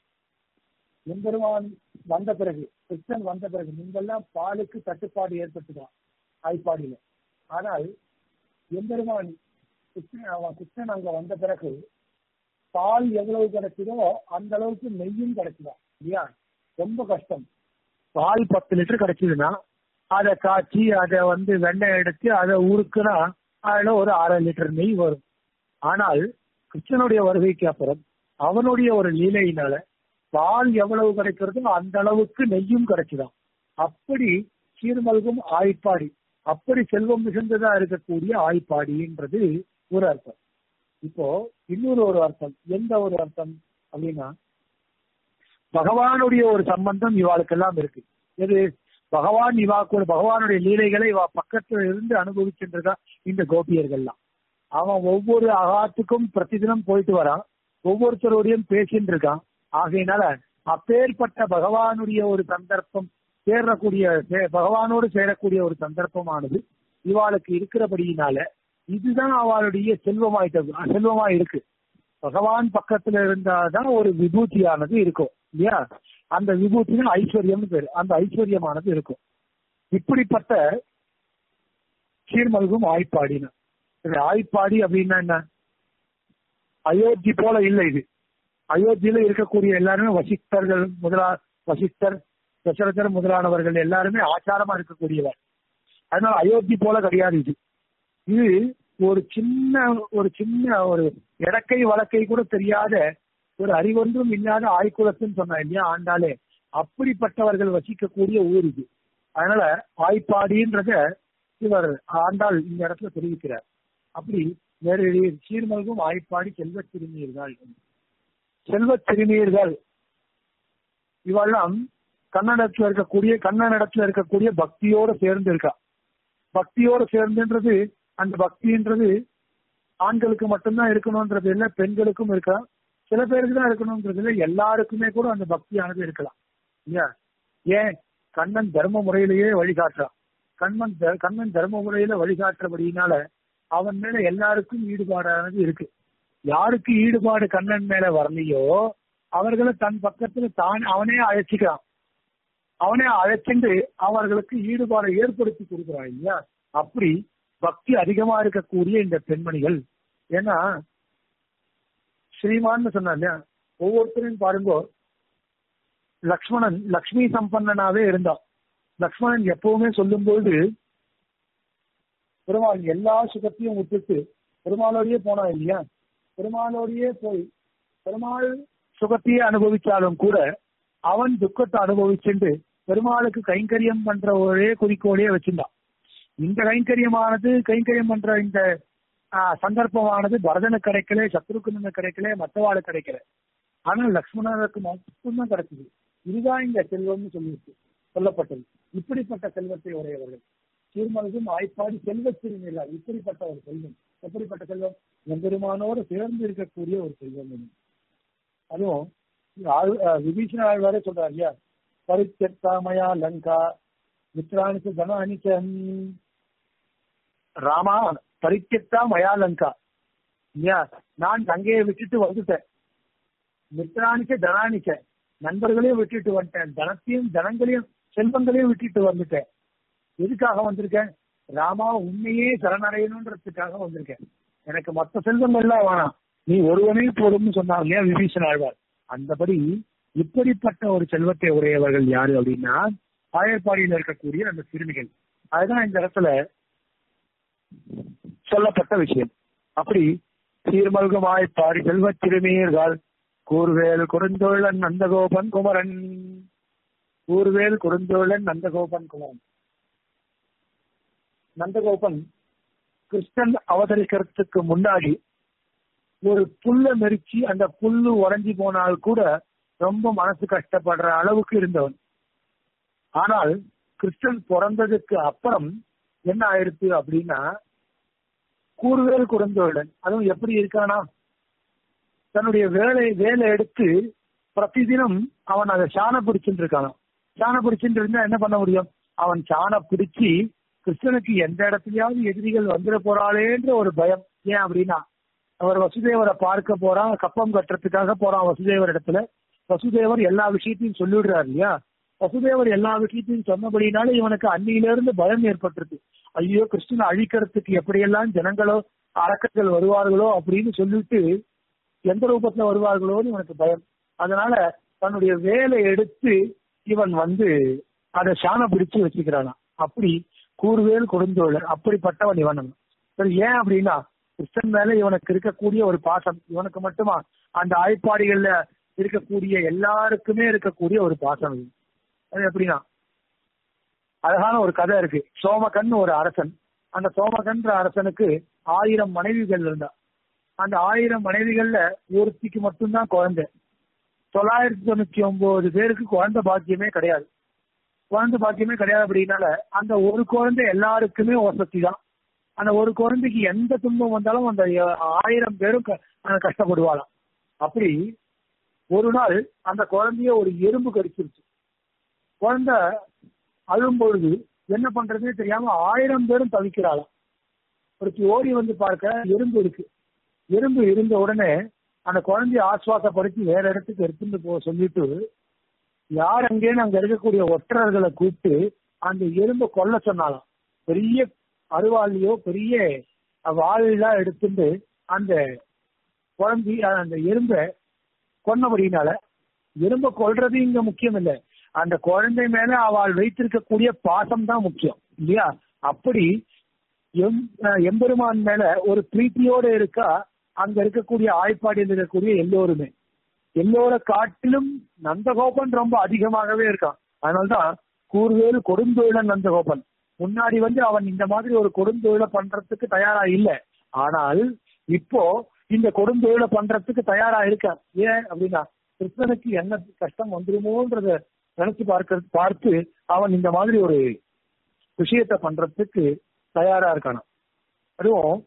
எம்பெருமான் வந்த பிறகு கிருஷ்ணன் வந்த பிறகு முன்பெல்லாம் பாலுக்கு தட்டுப்பாடு ஏற்பட்டுதான் ஆய்ப்பாடியில ஆனால் எம்பெருமான் கிருஷ்ணன் அவன் கிருஷ்ணன் அங்க வந்த பிறகு பால் எவ்வளவு கிடைச்சதோ அந்த அளவுக்கு நெய்யும் கிடைச்சதா இல்லையா ரொம்ப கஷ்டம் பால் பத்து லிட்டர் கிடைச்சதுன்னா அதை காய்ச்சி அதை வந்து வெண்ணெய் எடுத்து அதை உருக்குனா அதுல ஒரு அரை லிட்டர் நெய் வரும் ஆனால் கிருஷ்ணனுடைய வருகைக்கு அப்புறம் அவனுடைய ஒரு லீலையினால பால் எவ்வளவு கிடைக்கிறதோ அந்த அளவுக்கு நெய்யும் கிடைச்சுதான் அப்படி சீர்மல்கும் ஆய்ப்பாடி அப்படி செல்வம் மிகுந்ததா இருக்கக்கூடிய ஆய்ப்பாடின்றது ஒரு அர்த்தம் இப்போ இன்னொரு ஒரு அர்த்தம் எந்த ஒரு அர்த்தம் அப்படின்னா பகவானுடைய ஒரு சம்பந்தம் இவாளுக்கெல்லாம் இருக்கு எது பகவான் இவா கூட பகவானுடைய லீலைகளை இவா பக்கத்துல இருந்து அனுபவிச்சுன்றதா இந்த கோபியர்கள்லாம் அவன் ஒவ்வொரு அகாத்துக்கும் பிரதிதினம் போயிட்டு வரான் ஒவ்வொருத்தரோடையும் பேசிட்டு இருக்கான் ஆகையினால அப்பேற்பட்ட பகவானுடைய ஒரு சந்தர்ப்பம் சேரக்கூடிய சே- பகவானோடு சேரக்கூடிய ஒரு சந்தர்ப்பமானது இவாளுக்கு இருக்கிறபடியினால இதுதான் அவளுடைய செல்வமாயிட்ட செல்வமா இருக்கு பகவான் பக்கத்துல இருந்தாதான் ஒரு விபூதியானது இருக்கும் இல்லையா அந்த விபூதினா ஐஸ்வர்யம்னு பேரு அந்த ஐஸ்வர்யமானது இருக்கும் இப்படிப்பட்ட சீர்மல்கும் ஆய்ப்பாடின்னு இது ஆய்ப்பாடி அப்படின்னா என்ன அயோத்தி போல இல்லை இது அயோத்தியில இருக்கக்கூடிய எல்லாருமே வசிஷ்டர்கள் முதலா வசிஷ்டர் தசரதர் முதலானவர்கள் எல்லாருமே ஆச்சாரமா இருக்கக்கூடியவர் அதனால அயோத்தி போல கிடையாது இது இது ஒரு சின்ன ஒரு சின்ன ஒரு இடக்கை வழக்கை கூட தெரியாத ஒரு அறிவொன்றும் இல்லாத ஆய்குலத்துன்னு சொன்னா இல்லையா ஆண்டாலே அப்படிப்பட்டவர்கள் வசிக்கக்கூடிய ஊர் இது அதனால ஆய்ப்பாடின்றத இவர் ஆண்டாள் இந்த இடத்துல தெரிவிக்கிறார் அப்படி வேறு சீர்மல்கும் ஆய்ப்பாடி செல்வத் திருநீர்கள் செல்வத் திருநீர்கள் இவெல்லாம் கன்னடத்துல இருக்கக்கூடிய கன்னடத்துல இருக்கக்கூடிய பக்தியோட சேர்ந்து இருக்கா பக்தியோட சேர்ந்துன்றது அந்த பக்தின்றது ஆண்களுக்கு மட்டும்தான் இருக்கணும்ன்றது இல்ல பெண்களுக்கும் இருக்கா சில பேருக்கு தான் இருக்கணும்ன்றது இல்ல எல்லாருக்குமே கூட அந்த பக்தியானது இருக்கலாம் இல்லையா ஏன் கண்ணன் தர்ம முறையிலேயே வழிகாட்டுறான் கண்ணன் த- கண்ணன் தர்ம முறையில வழிகாட்டுறபடினால அவன் மேல எல்லாருக்கும் ஈடுபாடானது இருக்கு யாருக்கு ஈடுபாடு கண்ணன் மேல வரலையோ அவர்களை தன் பக்கத்துல தான் அவனே அழைச்சிக்கிறான் அவனே அழைச்சிட்டு அவர்களுக்கு ஈடுபாடை ஏற்படுத்தி கொடுக்குறான் இல்லையா அப்படி பக்தி அதிகமா இருக்கக்கூடிய இந்த பெண்மணிகள் ஏன்னா ஸ்ரீமான்னு சொன்னா இல்லையா ஒவ்வொருத்தரையும் பாருங்க லக்ஷ்மணன் லக்ஷ்மி சம்பன்னனாவே இருந்தான் லக்ஷ்மணன் எப்பவுமே சொல்லும்போது பெருமாள் எல்லா சுகத்தையும் விட்டுட்டு பெருமாளோடயே போனான் இல்லையா பெருமாளோடயே போய் பெருமாள் சுகத்தையே அனுபவிச்சாலும் கூட அவன் துக்கத்தை அனுபவிச்சுண்டு பெருமாளுக்கு கைங்கரியம் பண்ற ஒரே குறிக்கோளையே வச்சிருந்தான் இந்த கைங்கரியமானது கைங்கரியம் பண்ற இந்த ஆ, சந்தர்ப்பமானது பரதனுக்கு கிடைக்கல சத்ருக்குனு கிடைக்கல மற்றவாளுக்கு கிடைக்கல ஆனால் லக்ஷ்மணனுக்கு மட்டும்தான் கிடைச்சது இதுதான் இந்த செல்வம்னு சொல்லியிருக்கு சொல்லப்பட்டது இப்படிப்பட்ட செல்வத்தை உடையவர்கள் சீர்மனதும் ஆய்ப்பாடி செல்வ சிறுநீர்கள் இப்படிப்பட்ட ஒரு செல்வம் எப்படிப்பட்ட செல்வம் எம்பெருமானோடு சேர்ந்து இருக்கக்கூடிய ஒரு செல்வம் இது. அதுவும் ஆழ்- அஹ் விபீஷண ஆழ்வாரே சொல்றார் இல்லையா பரித்தமயா லங்கா மித்ராணிக்கு தன அனிச்சம் ராமா பரித்தா மயா லங்கா இல்லையா நான் லங்கையை விட்டுட்டு வந்துட்டேன் மித்ராணிக்க தனானிக்க நண்பர்களையும் விட்டுட்டு வந்துட்டேன் தனத்தையும் தனங்களையும் செல்வங்களையும் விட்டுட்டு வந்துட்டேன் எதுக்காக வந்திருக்கேன் ராமா உண்மையே சரணடையணுன்றதுக்காக வந்திருக்கேன் எனக்கு மற்ற செல்வங்கள்லாம் வேணாம் நீ ஒருவனே போதும்னு சொன்னாங்க இல்லையா விபீஷன் ஆழ்வார் அந்தபடி இப்படிப்பட்ட ஒரு செல்வத்தை உடையவர்கள் யாரு அப்படின்னா ஆயர்பாடியில் இருக்கக்கூடிய அந்த சிறுமிகள் அதுதான் இந்த இடத்துல சொல்லப்பட்ட விஷயம் அப்படி சீர்மல்கமாய் பாடி செல்வச் சிறுமியர்கள் கூர்வேல் குறுந்தோழன் நந்தகோபன் குமரன் கூர்வேல் குறுந்தோழன் நந்தகோபன் குமரன் நந்தகோபன் கிருஷ்ணன் அவதரிக்கிறதுக்கு முன்னாடி ஒரு புல்ல மெரிச்சு அந்த புல்லு உறைஞ்சி போனால் கூட ரொம்ப மனசு கஷ்டப்படுற அளவுக்கு இருந்தவன் ஆனால் கிருஷ்ணன் பிறந்ததுக்கு அப்புறம் என்ன ஆயிடுச்சு அப்படின்னா கூறுவேல் குறைந்தவுடன் அதுவும் எப்படி இருக்கானா தன்னுடைய வேலை வேலை எடுத்து பிரதிதினம் அவன் அதை சாண பிடிச்சுட்டு இருக்கான் சாண பிடிச்சுட்டு இருந்தா என்ன பண்ண முடியும் அவன் சாண பிடிச்சி கிருஷ்ணனுக்கு எந்த இடத்துலயாவது எதிரிகள் வந்துட போறாளேன்ற ஒரு பயம் ஏன் அப்படின்னா அவர் வசுதேவரை பார்க்க போறான் கப்பம் கட்டுறதுக்காக போறான் வசுதேவர் இடத்துல வசுதேவர் எல்லா விஷயத்தையும் சொல்லிடுறாரு இல்லையா வசுதேவர் எல்லா விஷயத்தையும் சொன்னபடினால இவனுக்கு அன்னியில இருந்து பயம் ஏற்பட்டிருக்கு ஐயோ கிருஷ்ணனை அழிக்கிறதுக்கு எப்படியெல்லாம் ஜனங்களோ அரக்கர்கள் வருவார்களோ அப்படின்னு சொல்லிட்டு எந்த ரூபத்துல வருவார்களோன்னு இவனுக்கு பயம் அதனால தன்னுடைய வேலை எடுத்து இவன் வந்து அதை சாண பிடிச்சு வச்சுக்கிறானாம் அப்படி கூறுவேல் கொடுந்தோழர் அப்படிப்பட்டவன் இவன் சரி ஏன் அப்படின்னா கிருஷ்ணன் மேல இவனுக்கு இருக்கக்கூடிய ஒரு பாசம் இவனுக்கு மட்டுமா அந்த ஆய்ப்பாடிகள்ல இருக்கக்கூடிய எல்லாருக்குமே இருக்கக்கூடிய ஒரு பாசம் இது அது எப்படின்னா அழகான ஒரு கதை இருக்கு சோமகன் ஒரு அரசன் அந்த சோமகன்ற அரசனுக்கு ஆயிரம் மனைவிகள் இருந்தா அந்த ஆயிரம் மனைவிகள்ல ஒருத்திக்கு மட்டும்தான் குழந்தை தொள்ளாயிரத்தி தொண்ணூத்தி ஒன்பது பேருக்கு குழந்தை பாக்கியமே கிடையாது குழந்தை பாக்கியமே கிடையாது அப்படின்னால அந்த ஒரு குழந்தை எல்லாருக்குமே வசதி தான் அந்த ஒரு குழந்தைக்கு எந்த துன்பம் வந்தாலும் அந்த ஆயிரம் பேரும் க- அஹ் கஷ்டப்படுவாளாம் அப்படி ஒரு நாள் அந்த குழந்தைய ஒரு எறும்பு கடிச்சிருச்சு குழந்தை அழும் பொழுது என்ன பண்றதுன்னே தெரியாம ஆயிரம் பேரும் தவிக்கிறாளாம் ஒருத்தி ஓடி வந்து பார்க்க எறும்பு இருக்கு எறும்பு இருந்த உடனே அந்த குழந்தைய ஆஸ்வாசப்படுத்தி வேற இடத்துக்கு எடுத்துட்டு போக சொல்லிட்டு யார் அங்கேன்னு அங்க இருக்கக்கூடிய ஒற்றர்களை கூப்பிட்டு அந்த எறும்பை கொல்ல சொன்னாலாம் பெரிய அருவாளியோ பெரிய வாழெல்லாம் எடுத்துட்டு அந்த குழந்தை அந்த எறும்பை கொன்னபடினால எறும்பை கொல்றது இங்க முக்கியம் இல்ல அந்த குழந்தை மேல அவள் வைத்திருக்கக்கூடிய பாசம் தான் முக்கியம் இல்லையா அப்படி எம் அஹ் எம்பெருமான் மேல ஒரு பிரீத்தியோட இருக்கா அங்க இருக்கக்கூடிய ஆய்ப்பாடியில் இருக்கக்கூடிய எல்லோருமே எல்லோர காட்டிலும் நந்தகோபன் ரொம்ப அதிகமாகவே இருக்கான் அதனால்தான் கூறுவேறு கொடுந்தொழிலன் நந்தகோபன் முன்னாடி வந்து அவன் இந்த மாதிரி ஒரு கொடுந்தொழிலை பண்றதுக்கு தயாரா இல்ல ஆனால் இப்போ இந்த கொடுந்தொழிலை பண்றதுக்கு தயாரா இருக்கான் ஏன் அப்படின்னா கிருஷ்ணனுக்கு என்ன கஷ்டம் வந்துருமோன்றத நினைச்சு பார்க்க பார்த்து அவன் இந்த மாதிரி ஒரு விஷயத்தை பண்றதுக்கு தயாரா இருக்கானா அதுவும்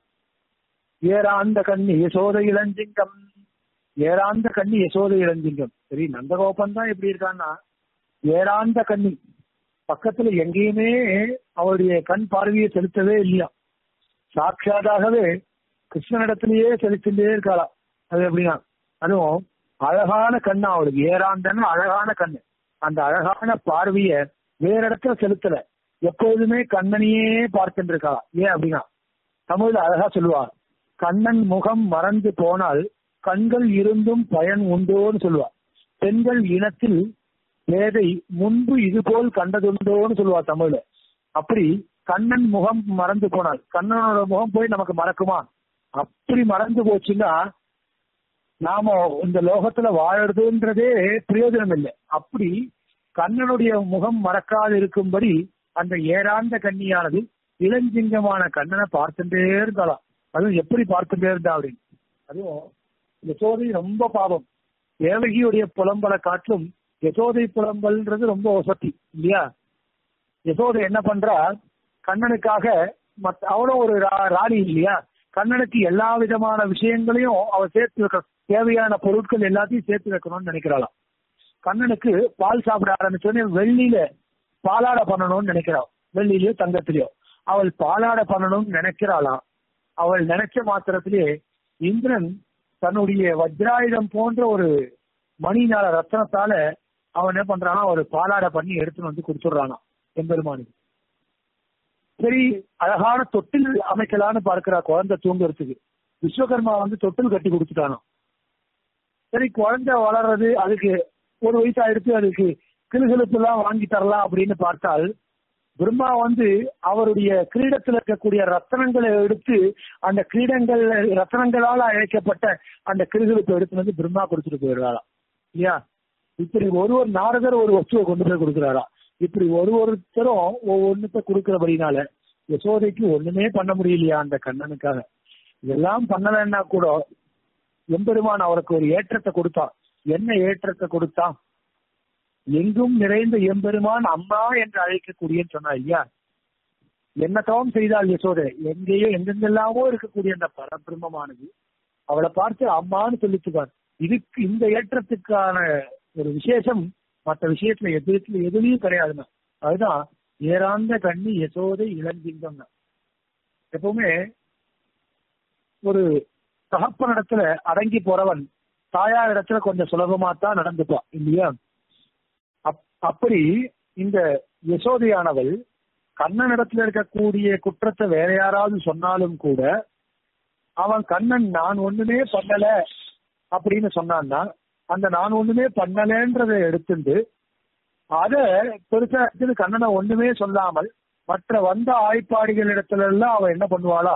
ஏராந்த கண்ணி யசோத இளஞ்சிங்கம் ஏராந்த கண்ணி யசோத இளஞ்சிங்கம் சரி நந்தகோபன் தான் எப்படி இருக்கான்னா ஏராந்த கண்ணி பக்கத்துல எங்கேயுமே அவருடைய கண் பார்வையை செலுத்தவே இல்லையா சாட்சாதாகவே கிருஷ்ணனிடத்திலேயே செலுத்திட்டே இருக்காளாம் அது எப்படின்னா அதுவும் அழகான கண்ணா அவளுக்கு ஏராந்தன்னு அழகான கண்ணு அந்த அழகான பார்வைய வேற இடத்துல செலுத்தல எப்போதுமே கண்ணனையே பார்த்துட்டு இருக்காளா ஏன் அப்படின்னா தமிழ்ல அழகா சொல்லுவா கண்ணன் முகம் மறந்து போனால் கண்கள் இருந்தும் பயன் உண்டோன்னு சொல்லுவா பெண்கள் இனத்தில் பேதை முன்பு இது போல் கண்டதுண்டோன்னு சொல்லுவா தமிழ்ல அப்படி கண்ணன் முகம் மறந்து போனால் கண்ணனோட முகம் போய் நமக்கு மறக்குமா அப்படி மறந்து போச்சுன்னா நாம இந்த லோகத்துல வாழறதுன்றதே பிரயோஜனம் இல்லை அப்படி கண்ணனுடைய முகம் மறக்காது இருக்கும்படி அந்த ஏராந்த கன்னியானது இளஞ்சிங்கமான கண்ணனை பார்த்துட்டே இருந்தாளாம் அதுவும் எப்படி பார்த்துட்டே இருந்தா அப்படின்னு அதுவும் யசோதை ரொம்ப பாவம் தேவகியுடைய புலம்பலை காட்டிலும் யசோதை புலம்பல்ன்றது ரொம்ப வசதி இல்லையா யசோதை என்ன பண்றா கண்ணனுக்காக மத்த அவளும் ஒரு ரா- ராணி இல்லையா கண்ணனுக்கு எல்லா விதமான விஷயங்களையும் அவ சேர்த்து வைக்க தேவையான பொருட்கள் எல்லாத்தையும் சேர்த்து வைக்கணும்னு நினைக்கிறாளாம் கண்ணனுக்கு பால் சாப்பிட ஆரம்பிச்சோடனே வெள்ளியில பாலாட பண்ணணும்னு நினைக்கிறாள் வெள்ளியிலயோ தங்கத்திலயோ அவள் பாலாட பண்ணணும்னு நினைக்கிறாளாம் அவள் நினைச்ச மாத்திரத்திலே இந்திரன் தன்னுடைய வஜ்ராயுதம் போன்ற ஒரு மணினால ரத்தனத்தால அவன் என்ன பண்றானா ஒரு பாலாட பண்ணி எடுத்துன்னு வந்து கொடுத்துடுறானாம் எம்பெருமானுக்கு சரி அழகான தொட்டில் அமைக்கலான்னு பார்க்கிறா குழந்தை தூங்குறதுக்கு விஸ்வகர்மா வந்து தொட்டில் கட்டி கொடுத்துட்டானாம் சரி குழந்தை வளர்றது அதுக்கு ஒரு வயசு ஆயிடுச்சு அதுக்கு கிளுகிழப்பு எல்லாம் வாங்கி தரலாம் அப்படின்னு பார்த்தால் பிரம்மா வந்து அவருடைய கிரீடத்தில் இருக்கக்கூடிய ரத்தனங்களை எடுத்து அந்த கிரீடங்கள் ரத்தனங்களால் அழைக்கப்பட்ட அந்த கிருகிழப்பு எடுத்து வந்து பிரம்மா கொடுத்துட்டு போயிடுறாராம் இல்லையா இப்படி ஒரு ஒரு நாரதர் ஒரு வஸ்துவை கொண்டு போய் கொடுக்குறாரா இப்படி ஒரு ஒருத்தரும் ஒவ்வொன்றுத்த கொடுக்கறபடினால யசோதைக்கு ஒண்ணுமே பண்ண முடியலையா அந்த கண்ணனுக்காக இதெல்லாம் பண்ணலைன்னா கூட எம்பெருமான் அவருக்கு ஒரு ஏற்றத்தை கொடுத்தான் என்ன ஏற்றத்தை கொடுத்தான் எங்கும் நிறைந்த எம்பெருமான் அம்மா என்று அழைக்கக்கூடியன்னு சொன்னா ஐயா என்ன தவம் செய்தால் யசோதை எங்கேயோ எங்கெங்கெல்லாமோ இருக்கக்கூடிய அந்த பரபிரம்மமானது அவளை பார்த்து அம்மான்னு சொல்லிச்சுப்பார் இதுக்கு இந்த ஏற்றத்துக்கான ஒரு விசேஷம் மற்ற விஷயத்துல எதிர்த்துல எதுலயும் கிடையாதுன்னா அதுதான் ஏராந்த கண்ணி யசோதை இளஞ்சிங்கம்னா எப்பவுமே ஒரு தகப்பனிடத்துல அடங்கி போறவன் தாயார் இடத்துல கொஞ்சம் சுலபமா தான் நடந்துப்பான் இல்லையா அப்- அப்படி இந்த யசோதையானவள் கண்ணனிடத்துல இருக்கக்கூடிய குற்றத்தை வேற யாராவது சொன்னாலும் கூட அவன் கண்ணன் நான் ஒண்ணுமே பண்ணல அப்படின்னு சொன்னான்னா அந்த நான் ஒண்ணுமே பண்ணலன்றதை எடுத்துட்டு அத பெருசா எடுத்துட்டு கண்ணனை ஒண்ணுமே சொல்லாமல் மற்ற வந்த ஆய்ப்பாடிகள் இடத்துல எல்லாம் அவன் என்ன பண்ணுவாளா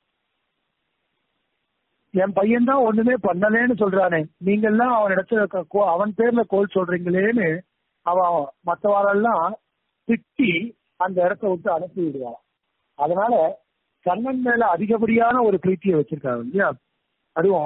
என் பையன் தான் ஒண்ணுமே பண்ணலேன்னு சொல்றானே நீங்க எல்லாம் அவன் இடத்துல க- கோ- அவன் பேர்ல கோல் சொல்றீங்களேன்னு அவன் மற்றவாளெல்லாம் திட்டி அந்த இடத்த விட்டு அனுப்பி விடுவான் அதனால கண்ணன் மேல அதிகப்படியான ஒரு பிரீத்தியை வச்சிருக்காங்க இல்லையா அதுவும்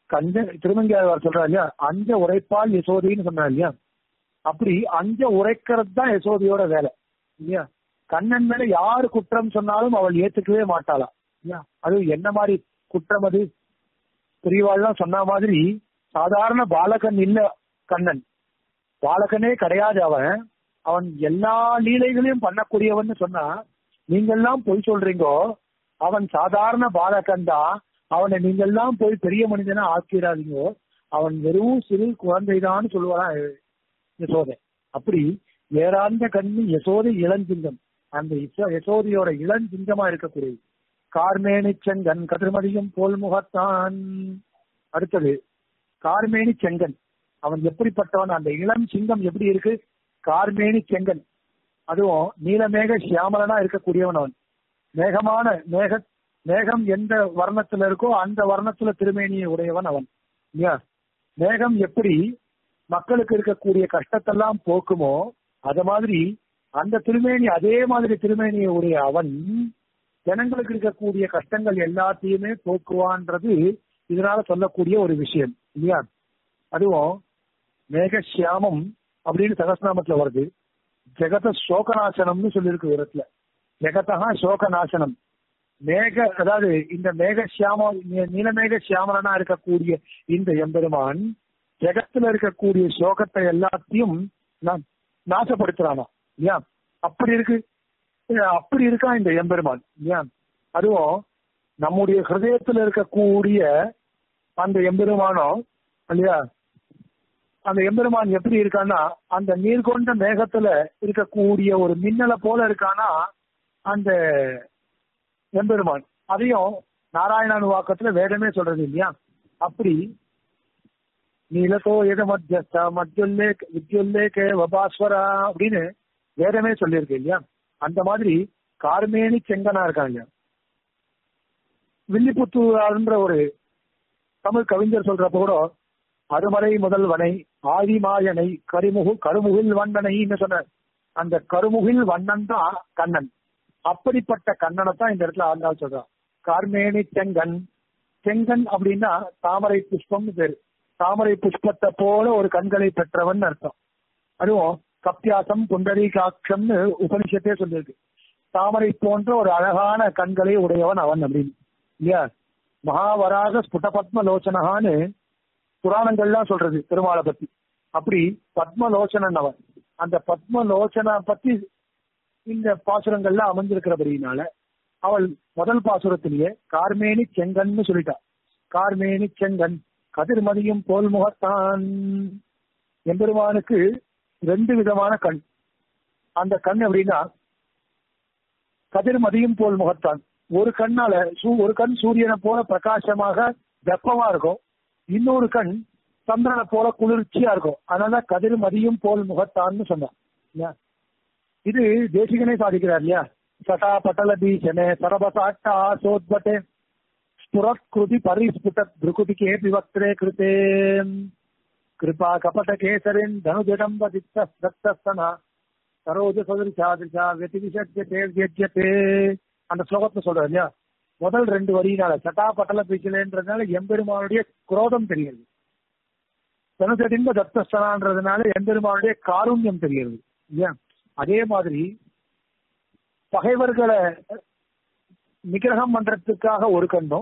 கஞ்ச திருமங்கியாழ்வார் சொல்றா இல்லையா அஞ்ச உரைப்பால் யசோதின்னு சொன்னார் இல்லையா அப்படி அஞ்ச உரைக்கிறது தான் யசோதியோட வேலை இல்லையா கண்ணன் மேல யாரு குற்றம் சொன்னாலும் அவள் ஏத்துக்கவே மாட்டாளா இல்லையா அது என்ன மாதிரி குற்றம் அது பெரியவாள்லாம் சொன்ன மாதிரி சாதாரண பாலகன் இல்ல கண்ணன் பாலகனே கிடையாது அவன் அவன் எல்லா லீலைகளையும் பண்ணக்கூடியவன் சொன்னா நீங்கெல்லாம் பொய் சொல்றீங்கோ அவன் சாதாரண பாலகன் தான் அவனை நீங்கெல்லாம் போய் பெரிய மனிதனா ஆக்கிடாதீங்கோ அவன் வெறும் சிறு குழந்தைதான்னு சொல்லுவாராம் யசோதை அப்படி ஏறாந்த கண்ணு யசோதை இளஞ்சிங்கம் அந்த யசோ- யசோதையோட இளஞ்சிங்கமா இருக்கக்கூடியது கார்மேனி செங்கன் கதிர்மதியும் போல் முகத்தான் அடுத்தது கார்மேனி செங்கன் அவன் எப்படிப்பட்டவன் அந்த இளம் சிங்கம் எப்படி இருக்கு கார்மேனி செங்கன் அதுவும் நீலமேக சியாமலனா இருக்கக்கூடியவன் அவன் மேகமான மேக மேகம் எந்த வர்ணத்துல இருக்கோ அந்த வர்ணத்துல திருமேனியை உடையவன் அவன் இல்லையா மேகம் எப்படி மக்களுக்கு இருக்கக்கூடிய கஷ்டத்தெல்லாம் போக்குமோ அத மாதிரி அந்த திருமேனி அதே மாதிரி திருமேனியை உடைய அவன் ஜனங்களுக்கு இருக்கக்கூடிய கஷ்டங்கள் எல்லாத்தையுமே போக்குவான்றது இதனால சொல்லக்கூடிய ஒரு விஷயம் இல்லையா அதுவும் மேகசியாமம் அப்படின்னு சகஸ்நாமத்துல வருது ஜெகத சோகநாசனம்னு சொல்லியிருக்கு விதத்துல ஜெகதா சோகநாசனம் மேக அதாவது இந்த மேகசியாம நீலமேக சியாமலனா இருக்கக்கூடிய இந்த எம்பெருமான் ஜெகத்துல இருக்கக்கூடிய சோகத்தை எல்லாத்தையும் நா- நாசப்படுத்துறானா இல்லையா அப்படி இருக்கு அஹ் அப்படி இருக்கான் இந்த எம்பெருமான் இல்லையா அதுவும் நம்முடைய ஹிருதயத்துல இருக்கக்கூடிய அந்த எம்பெருமானம் இல்லையா அந்த எம்பெருமான் எப்படி இருக்கான்னா அந்த நீர் கொண்ட மேகத்துல இருக்கக்கூடிய ஒரு மின்னலை போல இருக்கானா அந்த எம்பெருமான் அதையும் நாராயணானுவாக்கத்துல வேதமே சொல்றது இல்லையா அப்படி நீலத்தோ எத மத்தியஸ்த மத்தியுல்லேக் வித்யுல்லேக வபாஸ்வரா அப்படின்னு வேதமே சொல்லியிருக்கு இல்லையா அந்த மாதிரி கார்மேனி செங்கனா இருக்காங்க வில்லிபுத்தூர்ன்ற ஒரு தமிழ் கவிஞர் சொல்றப்ப கூட அருமறை முதல்வனை ஆதிமாயனை கரிமுகு கருமுகில் வண்ணனைன்னு சொன்ன அந்த கருமுகில் வண்ணன் தான் கண்ணன் அப்படிப்பட்ட கண்ணனை தான் இந்த இடத்துல ஆண்டாள் சொல்றான் கார்மேனி செங்கன் செங்கன் அப்படின்னா தாமரை புஷ்பம்னு பேரு தாமரை புஷ்பத்தை போல ஒரு கண்களை பெற்றவன் அர்த்தம் அதுவும் கப்பியாசம் புண்டரீகாட்சம்னு உபனிஷத்தே சொல்லியிருக்கு தாமரை போன்ற ஒரு அழகான கண்களை உடையவன் அவன் அப்படின்னு இல்லையா மகாவராக ஸ்புடபத்ம லோச்சனகான்னு புராணங்கள்லாம் சொல்றது பெருமாளை பத்தி அப்படி பத்மலோச்சனன் அவன் அந்த பத்மலோச்சனை பத்தி இந்த பாசுரங்கள்ல அமைஞ்சிருக்கிறபடினால அவள் முதல் பாசுரத்திலேயே கார்மேனி செங்கன்னு சொல்லிட்டா கார்மேனி செங்கன் கதிர்மதியும் போல் முகத்தான் எம்பெருமானுக்கு ரெண்டு விதமான கண் அந்த கண் எப்படின்னா கதிர்மதியும் போல் முகத்தான் ஒரு கண்ணால சூ- ஒரு கண் சூரியனை போல பிரகாசமாக வெப்பமா இருக்கும் இன்னொரு கண் சந்திரனை போல குளிர்ச்சியா இருக்கும் அதனால கதிர்மதியும் போல் முகத்தான்னு சொன்னான் இல்லையா? இது தேசிகனே சாதிக்கிறார் இல்லையா சட்டா பட்டல பீசனே சரபசாட்டா சோத்பட்டே ஸ்புரத்கிருதி பரிஸ்புட பிருகுதிகே விவக்திரே கிருத்தே கிருபா கபட கேசரின் தனுஜடம்ப தித்த தத்தஸ்தனா சரோஜ சதுரிஷாதிஷா வெதிவிஷத்யதே வியஜ்யதே அந்த ஸ்லோகத்தை சொல்றாரு இல்லையா முதல் ரெண்டு வரியினால சட்டா பட்டல பீச்சலேன்றதுனால எம்பெருமானுடைய குரோதம் தெரிகிறது தனுஜடிம்ப தத்தஸ்தனான்றதுனால எம்பெருமானுடைய காருண்யம் தெரிகிறது இல்லையா அதே மாதிரி பகைவர்களை நிகிரகம் பண்றதுக்காக ஒரு கண்ணும்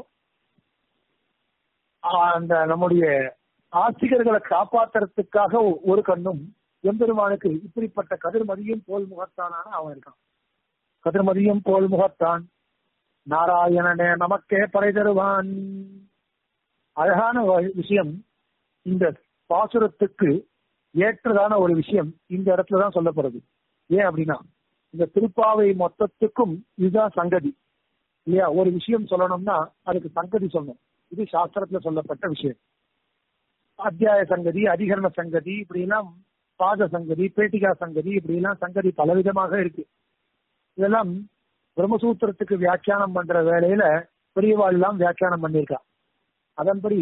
ஆஹ் அந்த நம்முடைய ஆசிரியர்களை காப்பாத்துறதுக்காக ஒ- ஒரு கண்ணும் எம்பெருமானுக்கு இப்படிப்பட்ட கதிர்மதியும் போல் முகத்தானான அவன் இருக்கான் கதிர்மதியும் போல் முகத்தான் நாராயணனே நமக்கே பறை தருவான் அழகான வ- விஷயம் இந்த பாசுரத்துக்கு ஏற்றதான ஒரு விஷயம் இந்த இடத்துல தான் சொல்லப்படுது ஏன் அப்படின்னா இந்த திருப்பாவை மொத்தத்துக்கும் இதுதான் சங்கதி இல்லையா ஒரு விஷயம் சொல்லணும்னா அதுக்கு சங்கதி சொல்லணும் இது சாஸ்திரத்துல சொல்லப்பட்ட விஷயம் அத்தியாய சங்கதி அதிகரண சங்கதி இப்படி எல்லாம் பாத சங்கதி பேட்டிகா சங்கதி இப்படி எல்லாம் சங்கதி பலவிதமாக இருக்கு இதெல்லாம் பிரம்மசூத்திரத்துக்கு வியாக்கியானம் பண்ற வேலையில பெரியவாள் எல்லாம் வியாக்கியானம் பண்ணியிருக்கா அதன்படி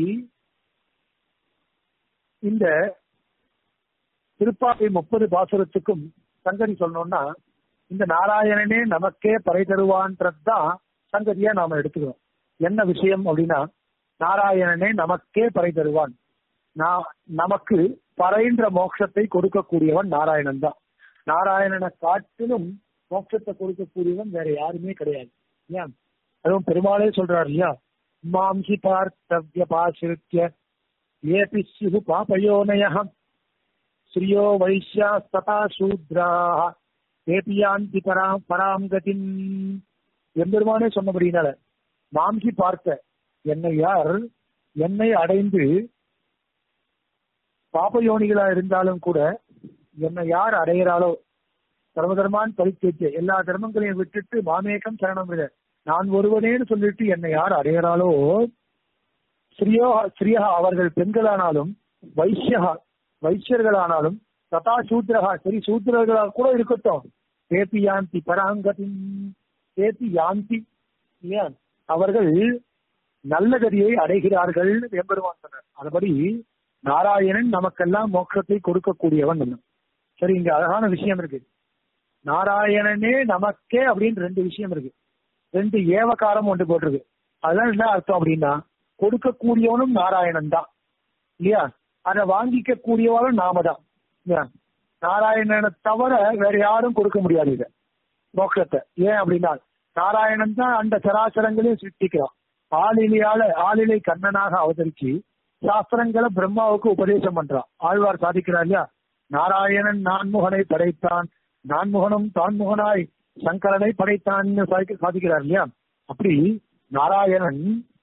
இந்த திருப்பாவை முப்பது பாசுரத்துக்கும் சங்கதி சொல்லணும்னா இந்த நாராயணனே நமக்கே பறை தருவான்றதுதான் சங்கதியா நாம எடுத்துக்கிறோம் என்ன விஷயம் அப்படின்னா நாராயணனே நமக்கே பறை தருவான் நான் நமக்கு பறைன்ற மோட்சத்தை கொடுக்கக்கூடியவன் நாராயணன் தான் நாராயணனை காட்டிலும் மோட்சத்தை கொடுக்கக்கூடியவன் வேற யாருமே கிடையாது ஏன் அதுவும் பெருமாளே சொல்றாரு இல்லையா மாம்சி பார்த்தவ்ய பாசிருத்திய ஏபி சிசு பாபயோனய ஸ்ரீயோ வைஷ்யா ததா சூத்ராக ஏபியாந்தி பராம் பராம் கதிம் எம்பெருமானே சொன்னபடினால மாம்சி பார்த்த என்னை யார் என்னை அடைந்து பாபயோனிகளா இருந்தாலும் கூட என்னை யார் அடைகிறாளோ சர்வதர்மான் பரித்தேற்று எல்லா தர்மங்களையும் விட்டுட்டு மாமேகம் சரணம் விட நான் ஒருவனேன்னு சொல்லிட்டு என்னை யார் அடைகிறாளோ ஸ்ரீயோ ஸ்ரீயா அவர்கள் பெண்களானாலும் வைஷ்யா வைஷ்யர்களானாலும் ததா சூத்திரகா சரி சூத்திரர்களாக கூட இருக்கட்டும் தேபி யாந்தி பராங்கதி தேபி யாந்தி இல்லையா அவர்கள் நல்ல கதியை அடைகிறார்கள் எம்பெருமான் சொன்னார் அதுபடி நாராயணன் நமக்கெல்லாம் மோட்சத்தை கொடுக்கக்கூடியவன் நம்ம சரி இங்க அழகான விஷயம் இருக்கு நாராயணனே நமக்கே அப்படின்னு ரெண்டு விஷயம் இருக்கு ரெண்டு ஏவகாரம் ஒன்று போட்டிருக்கு அதெல்லாம் என்ன அர்த்தம் அப்படின்னா கொடுக்கக்கூடியவனும் நாராயணன் தான் இல்லையா அதை வாங்கிக்க கூடியவனும் நாம தான் இல்லையா நாராயணனை தவிர வேற யாரும் கொடுக்க முடியாது இதை மோட்சத்தை ஏன் அப்படின்னா நாராயணன் தான் அந்த சராசரங்களையும் சிருஷ்டிக்கிறான் ஆளிலையால ஆளிலை கண்ணனாக அவதரிச்சு சாஸ்திரங்களை பிரம்மாவுக்கு உபதேசம் பண்றான் ஆழ்வார் சாதிக்கிறார் இல்லையா நாராயணன் நான்முகனை படைத்தான் நான்முகனும் தான்முகனாய் சங்கரனை படைத்தான் சாதிக்கிறார் இல்லையா அப்படி நாராயணன்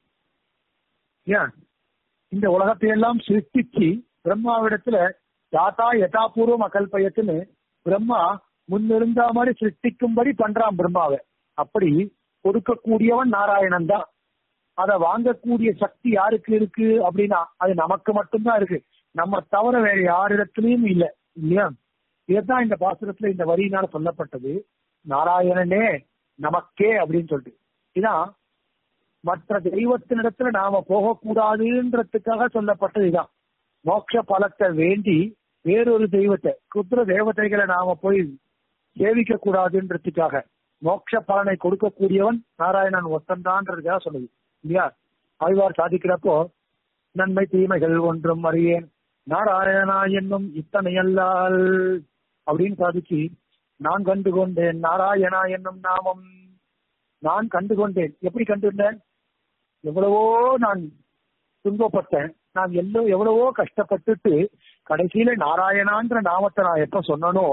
ஏன் இந்த உலகத்தை எல்லாம் சிருஷ்டிச்சு பிரம்மாவிடத்துல யாத்தா யதாபூர்வம் அகல்பயத்துன்னு பிரம்மா முன்னிருந்த மாதிரி சிருஷ்டிக்கும்படி பண்றான் பிரம்மாவை அப்படி கொடுக்கக்கூடியவன் நாராயணன் தான் அதை வாங்கக்கூடிய சக்தி யாருக்கு இருக்கு அப்படின்னா அது நமக்கு மட்டும்தான் இருக்கு நம்ம தவிர வேற யாரிடத்திலையும் இல்லை இல்லையா இதுதான் இந்த பாசுரத்துல இந்த வரியினால சொல்லப்பட்டது நாராயணனே நமக்கே அப்படின்னு சொல்லிட்டு இதான் மற்ற தெய்வத்தினிடத்துல நாம போகக்கூடாதுன்றதுக்காக சொல்லப்பட்டது இதான் மோட்ச பலத்தை வேண்டி வேறொரு தெய்வத்தை குதிர தேவதைகளை நாம போய் சேவிக்க கூடாதுன்றதுக்காக மோட்ச பலனை கொடுக்கக்கூடியவன் நாராயணன் ஒத்தன்தான்றதுக்காக சொல்லுது இல்லையா ஆழ்வார் சாதிக்கிறப்போ நன்மை தீமைகள் ஒன்றும் அறியேன் நாராயணா என்னும் இத்தனையல்லால் அப்படின்னு சாதிச்சு நான் கண்டு கொண்டேன் நாராயணா என்னும் நாமம் நான் கண்டு கொண்டேன் எப்படி கண்டுண்டேன் எவ்வளவோ நான் துன்பப்பட்டேன் நான் எல்லோ எவ்வளவோ கஷ்டப்பட்டுட்டு கடைசியில நாராயணான்ற நாமத்தை நான் எப்ப சொன்னனோ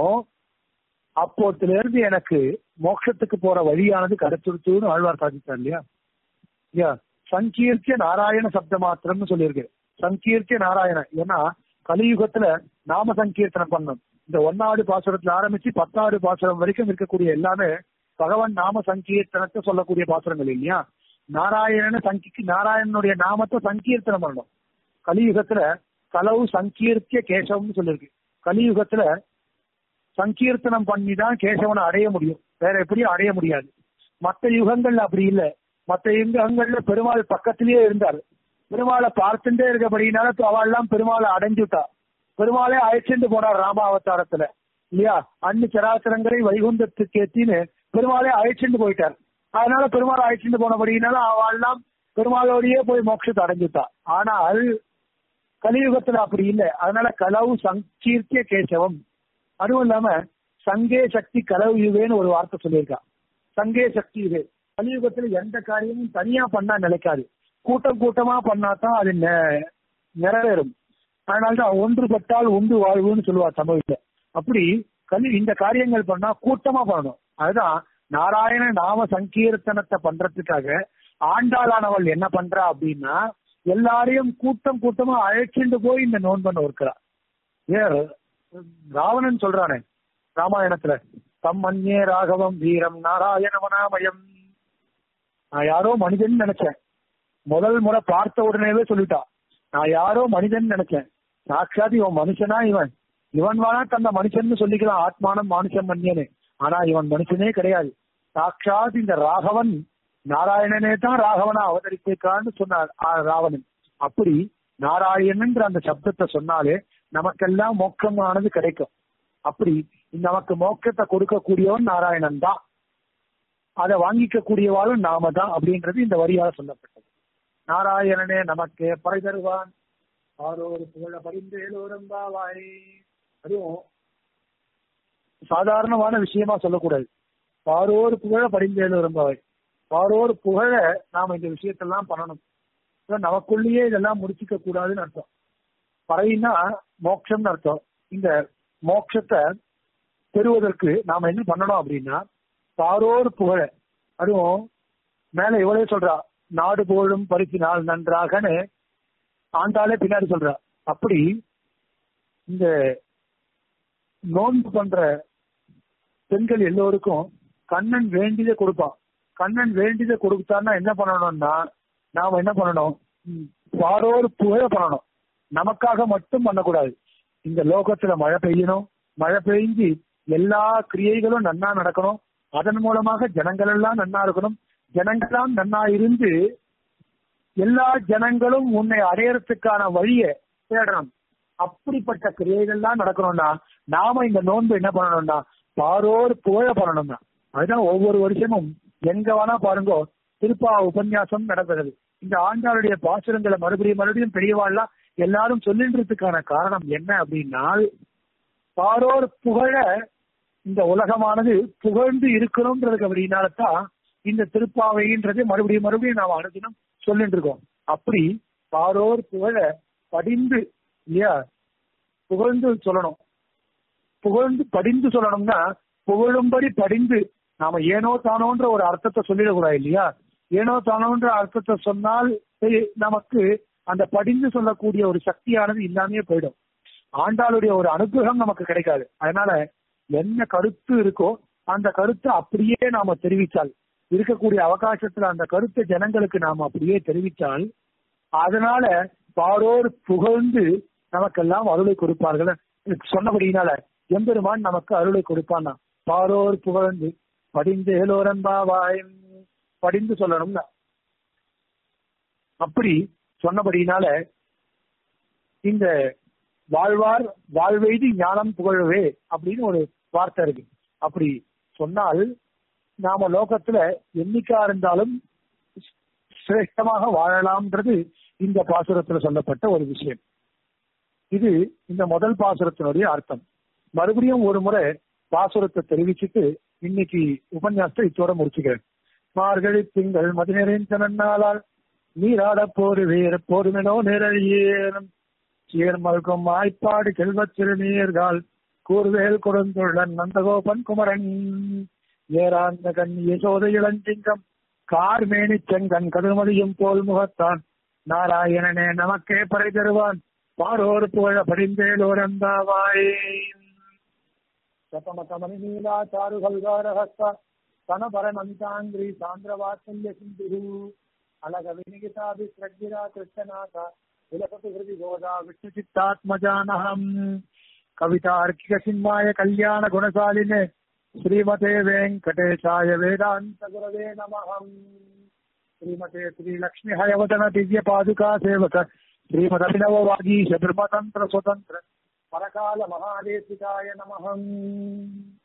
அப்போத்துல இருந்து எனக்கு மோட்சத்துக்கு போற வழியானது கிடைச்சிருச்சுன்னு ஆழ்வார் சாதித்தார் இல்லையா இல்லையா சங்கீர்த்திய நாராயண சப்த மாத்திரம்னு சொல்லியிருக்கு சங்கீர்த்திய நாராயணன் ஏன்னா கலியுகத்துல நாம சங்கீர்த்தனம் பண்ணும் இந்த ஒன்னாவது பாசுரத்துல ஆரம்பிச்சு பத்தாவது பாசுரம் வரைக்கும் இருக்கக்கூடிய எல்லாமே பகவான் நாம சங்கீர்த்தனத்தை சொல்லக்கூடிய பாசுரங்கள் இல்லையா நாராயணன சங்கி நாராயணனுடைய நாமத்தை சங்கீர்த்தனம் பண்ணணும் கலியுகத்துல கலவு சங்கீர்த்திய கேசவம்னு சொல்லியிருக்கு கலியுகத்துல சங்கீர்த்தனம் பண்ணி தான் கேசவனை அடைய முடியும் வேற எப்படியும் அடைய முடியாது மற்ற யுகங்கள்ல அப்படி இல்ல மற்ற யுகங்கள்ல பெருமாள் பக்கத்திலேயே இருந்தார் பெருமாளை பார்த்துட்டே இருக்கபடினால அவள்லாம் பெருமாளை அடைஞ்சுட்டா பெருமாளே அழைச்சிட்டு போனார் ராமாவதாரத்துல இல்லையா அன்னு சராசரங்களை வைகுந்தத்துக்கு ஏத்தின்னு பெருமாளே அழைச்சிட்டு போயிட்டார் அதனால பெருமாள் அழைச்சிட்டு போனபடினால அவள்லாம் பெருமாளோடயே போய் மோட்சத்தை அடைஞ்சுட்டா ஆனால் கலியுகத்துல அப்படி இல்லை அதனால கலவு சங்கீர்த்திய கேசவம் அதுவும் இல்லாம சங்கே சக்தி கலவு யுவேன்னு ஒரு வார்த்தை சொல்லியிருக்கா சங்கே சக்தி இது கலியுகத்துல எந்த காரியமும் தனியா பண்ணா நிலைக்காது கூட்டம் கூட்டமா பண்ணாதான் அது நிறைவேறும் அதனால்தான் ஒன்றுபட்டால் உண்டு வாழ்வுன்னு சொல்லுவா தமிழ்ல அப்படி கலி இந்த காரியங்கள் பண்ணா கூட்டமா பண்ணணும் அதுதான் நாராயண நாம சங்கீர்த்தனத்தை பண்றதுக்காக ஆண்டாளானவள் என்ன பண்றா அப்படின்னா எல்லாரையும் கூட்டம் கூட்டமா அழைச்சிட்டு போய் இந்த நோன் பண்ண இருக்கிறா ஏன் ராவணன் சொல்றானே ராமாயணத்துல தம் மன்யே ராகவம் வீரம் நாராயணவனாமயம் நான் யாரோ மனிதன் நினைச்சேன் முதல் முறை பார்த்த உடனேவே சொல்லிட்டா நான் யாரோ மனிதன் நினைச்சேன் சாட்சாத் இவன் மனுஷனா இவன் இவன் வேணா தந்த மனுஷன் சொல்லிக்கலாம் ஆத்மானம் மனுஷன் மன்யனு ஆனா இவன் மனுஷனே கிடையாது சாட்சாத் இந்த ராகவன் நாராயணனே தான் ராகவனா அவதரித்திருக்கான்னு சொன்னார் ராவணன் அப்படி நாராயணன்ற அந்த சப்தத்தை சொன்னாலே நமக்கெல்லாம் மோட்சமானது கிடைக்கும் அப்படி நமக்கு மோட்சத்தை கொடுக்கக்கூடியவன் நாராயணன் தான் அதை வாங்கிக்க கூடியவாளும் நாம தான் அப்படின்றது இந்த வரியால சொல்லப்பட்டது நாராயணனே நமக்கே பறை தருவான் ஆரோரு புகழ பரிந்தேலோரம்பாவாய் அதுவும் சாதாரணமான விஷயமா சொல்லக்கூடாது பாரோர் புகழ பரிந்தேலோரம்பாவாய் பாரோர் புகழ நாம இந்த விஷயத்தெல்லாம் பண்ணணும் அதான் நமக்குள்ளேயே இதெல்லாம் முடிச்சுக்க கூடாதுன்னு அர்த்தம் பறையினா மோட்சம்னு அர்த்தம் இந்த மோட்சத்தை பெறுவதற்கு நாம என்ன பண்ணணும் அப்படின்னா பாரோர் புகழ அதுவும் மேல இவ்வளவு சொல்றா நாடு புகழும் பரிசினால் நன்றாகன்னு ஆண்டாலே பின்னாடி சொல்றா அப்படி இந்த நோன்பு பண்ற பெண்கள் எல்லோருக்கும் கண்ணன் வேண்டியதை கொடுப்பான் கண்ணன் வேண்டியதை கொடுத்தான்னா என்ன பண்ணணும்னா நாம என்ன பண்ணணும் ம், பாரோர் புகழ பண்ணணும் நமக்காக மட்டும் பண்ணக்கூடாது இந்த லோகத்துல மழை பெய்யணும் மழை பெய்ஞ்சு எல்லா கிரியைகளும் நன்னா நடக்கணும் அதன் மூலமாக ஜனங்கள் எல்லாம் நன்னா இருக்கணும் ஜனங்களாம் நன்னா இருந்து எல்லா ஜனங்களும் உன்னை அடையறதுக்கான வழியை தேடணும் அப்படிப்பட்ட கிரியைகள்லாம் நடக்கணும்னா நாம இந்த நோன்பு என்ன பண்ணணும்னா பாரோர் புகழ பண்ணணும்னா அதுதான் ஒவ்வொரு வருஷமும் எங்க வேணா பாருங்க திருப்பா உபன்யாசம் நடக்கிறது இந்த ஆண்டாளுடைய பாசுரங்களை மறுபடியும் மறுபடியும் பெரியவாள்லாம் எல்லாரும் சொல்லின்றதுக்கான காரணம் என்ன அப்படின்னா பாரோர் புகழ இந்த உலகமானது புகழ்ந்து இருக்கணும்ன்றதுக்கு அப்படின்னால்தான் இந்த திருப்பாவைன்றது மறுபடியும் மறுபடியும் நாம் அனுதினம் சொல்லிட்டு இருக்கோம் அப்படி பாரோர் புகழ படிந்து இல்லையா புகழ்ந்து சொல்லணும் புகழ்ந்து படிந்து சொல்லணும்னா புகழும்படி படிந்து நாம ஏனோ தானோன்ற ஒரு அர்த்தத்தை சொல்லிடக்கூடாது இல்லையா ஏனோ தானோன்ற அர்த்தத்தை சொன்னால் சரி, நமக்கு அந்த படிந்து சொல்லக்கூடிய ஒரு சக்தியானது இல்லாமே போயிடும் ஆண்டாளுடைய ஒரு அனுகிரகம் நமக்கு கிடைக்காது அதனால என்ன கருத்து இருக்கோ அந்த கருத்தை அப்படியே நாம தெரிவித்தால் இருக்கக்கூடிய அவகாசத்துல அந்த கருத்தை ஜனங்களுக்கு நாம அப்படியே தெரிவித்தால் அதனால பாரோர் புகழ்ந்து நமக்கெல்லாம் அருளை கொடுப்பார்கள் சொன்னபடியினால எம்பெருமான் நமக்கு அருளை கொடுப்பான்னா பாரோர் புகழ்ந்து படிந்து ஏலோரம்பாவாய் படிந்து சொல்லணும்னா அப்படி சொன்னபடியினால இந்த வாழ்வார் வாழ்வெய்தி ஞானம் புகழவே அப்படின்னு ஒரு வார்த்தை இருக்கு அப்படி சொன்னால் நாம லோகத்துல என்னைக்கா இருந்தாலும் சிரேஷ்டமாக வாழலாம்ன்றது இந்த பாசுரத்துல சொல்லப்பட்ட ஒரு விஷயம் இது இந்த முதல் பாசுரத்தினுடைய அர்த்தம் மறுபடியும் ஒரு முறை பாசுரத்தை தெரிவிச்சுட்டு இன்னைக்கு உபன்யாசத்தை இத்தோட முடிச்சுக்கிறேன் மார்கழி திங்கள் மதிநெறிந்த நன்னாளால் நீராட போரு வேறு போருமெனோ நிரழியேனும் சீர்மல்கும் ஆய்ப்பாடு செல்வச் சிறுநீர்கால் கூர்வேல் கொடுந்துள்ளன் நந்தகோபன் குமரன் ஏராந்த கண் யசோத இளஞ்சிங்கம் கார்மேனி செங்கன் கடுமதியும் போல் முகத்தான் நாராயணனே நமக்கே பறை தருவான் பாரோர் புகழ படிந்தேலோரந்தாவாய் சதமதமணி நீலா சாருகல்காரஹஸ்த கணபரமந்தாங்கிரி சாந்திரவாத்சல்ய சிந்து அழக வினிகிதாபி பிரஜிரா கிருஷ்ணநாத விலசத்து ஹிருதி கோதா விஷ்ணு சித்தாத்மஜானகம் கவிதார்க்கிக சிம்மாய கல்யாண குணசாலினே ஸ்ரீமதே வெங்கடேசாய வேதாந்த குரவே நமகம் श्रीमते श्री लक्ष्मी हयवदन दिव्य पादुका सेवक श्रीमद अभिनव वागीश ब्रह्मतंत्र स्वतंत्र परकाल महादेशिकाय नमः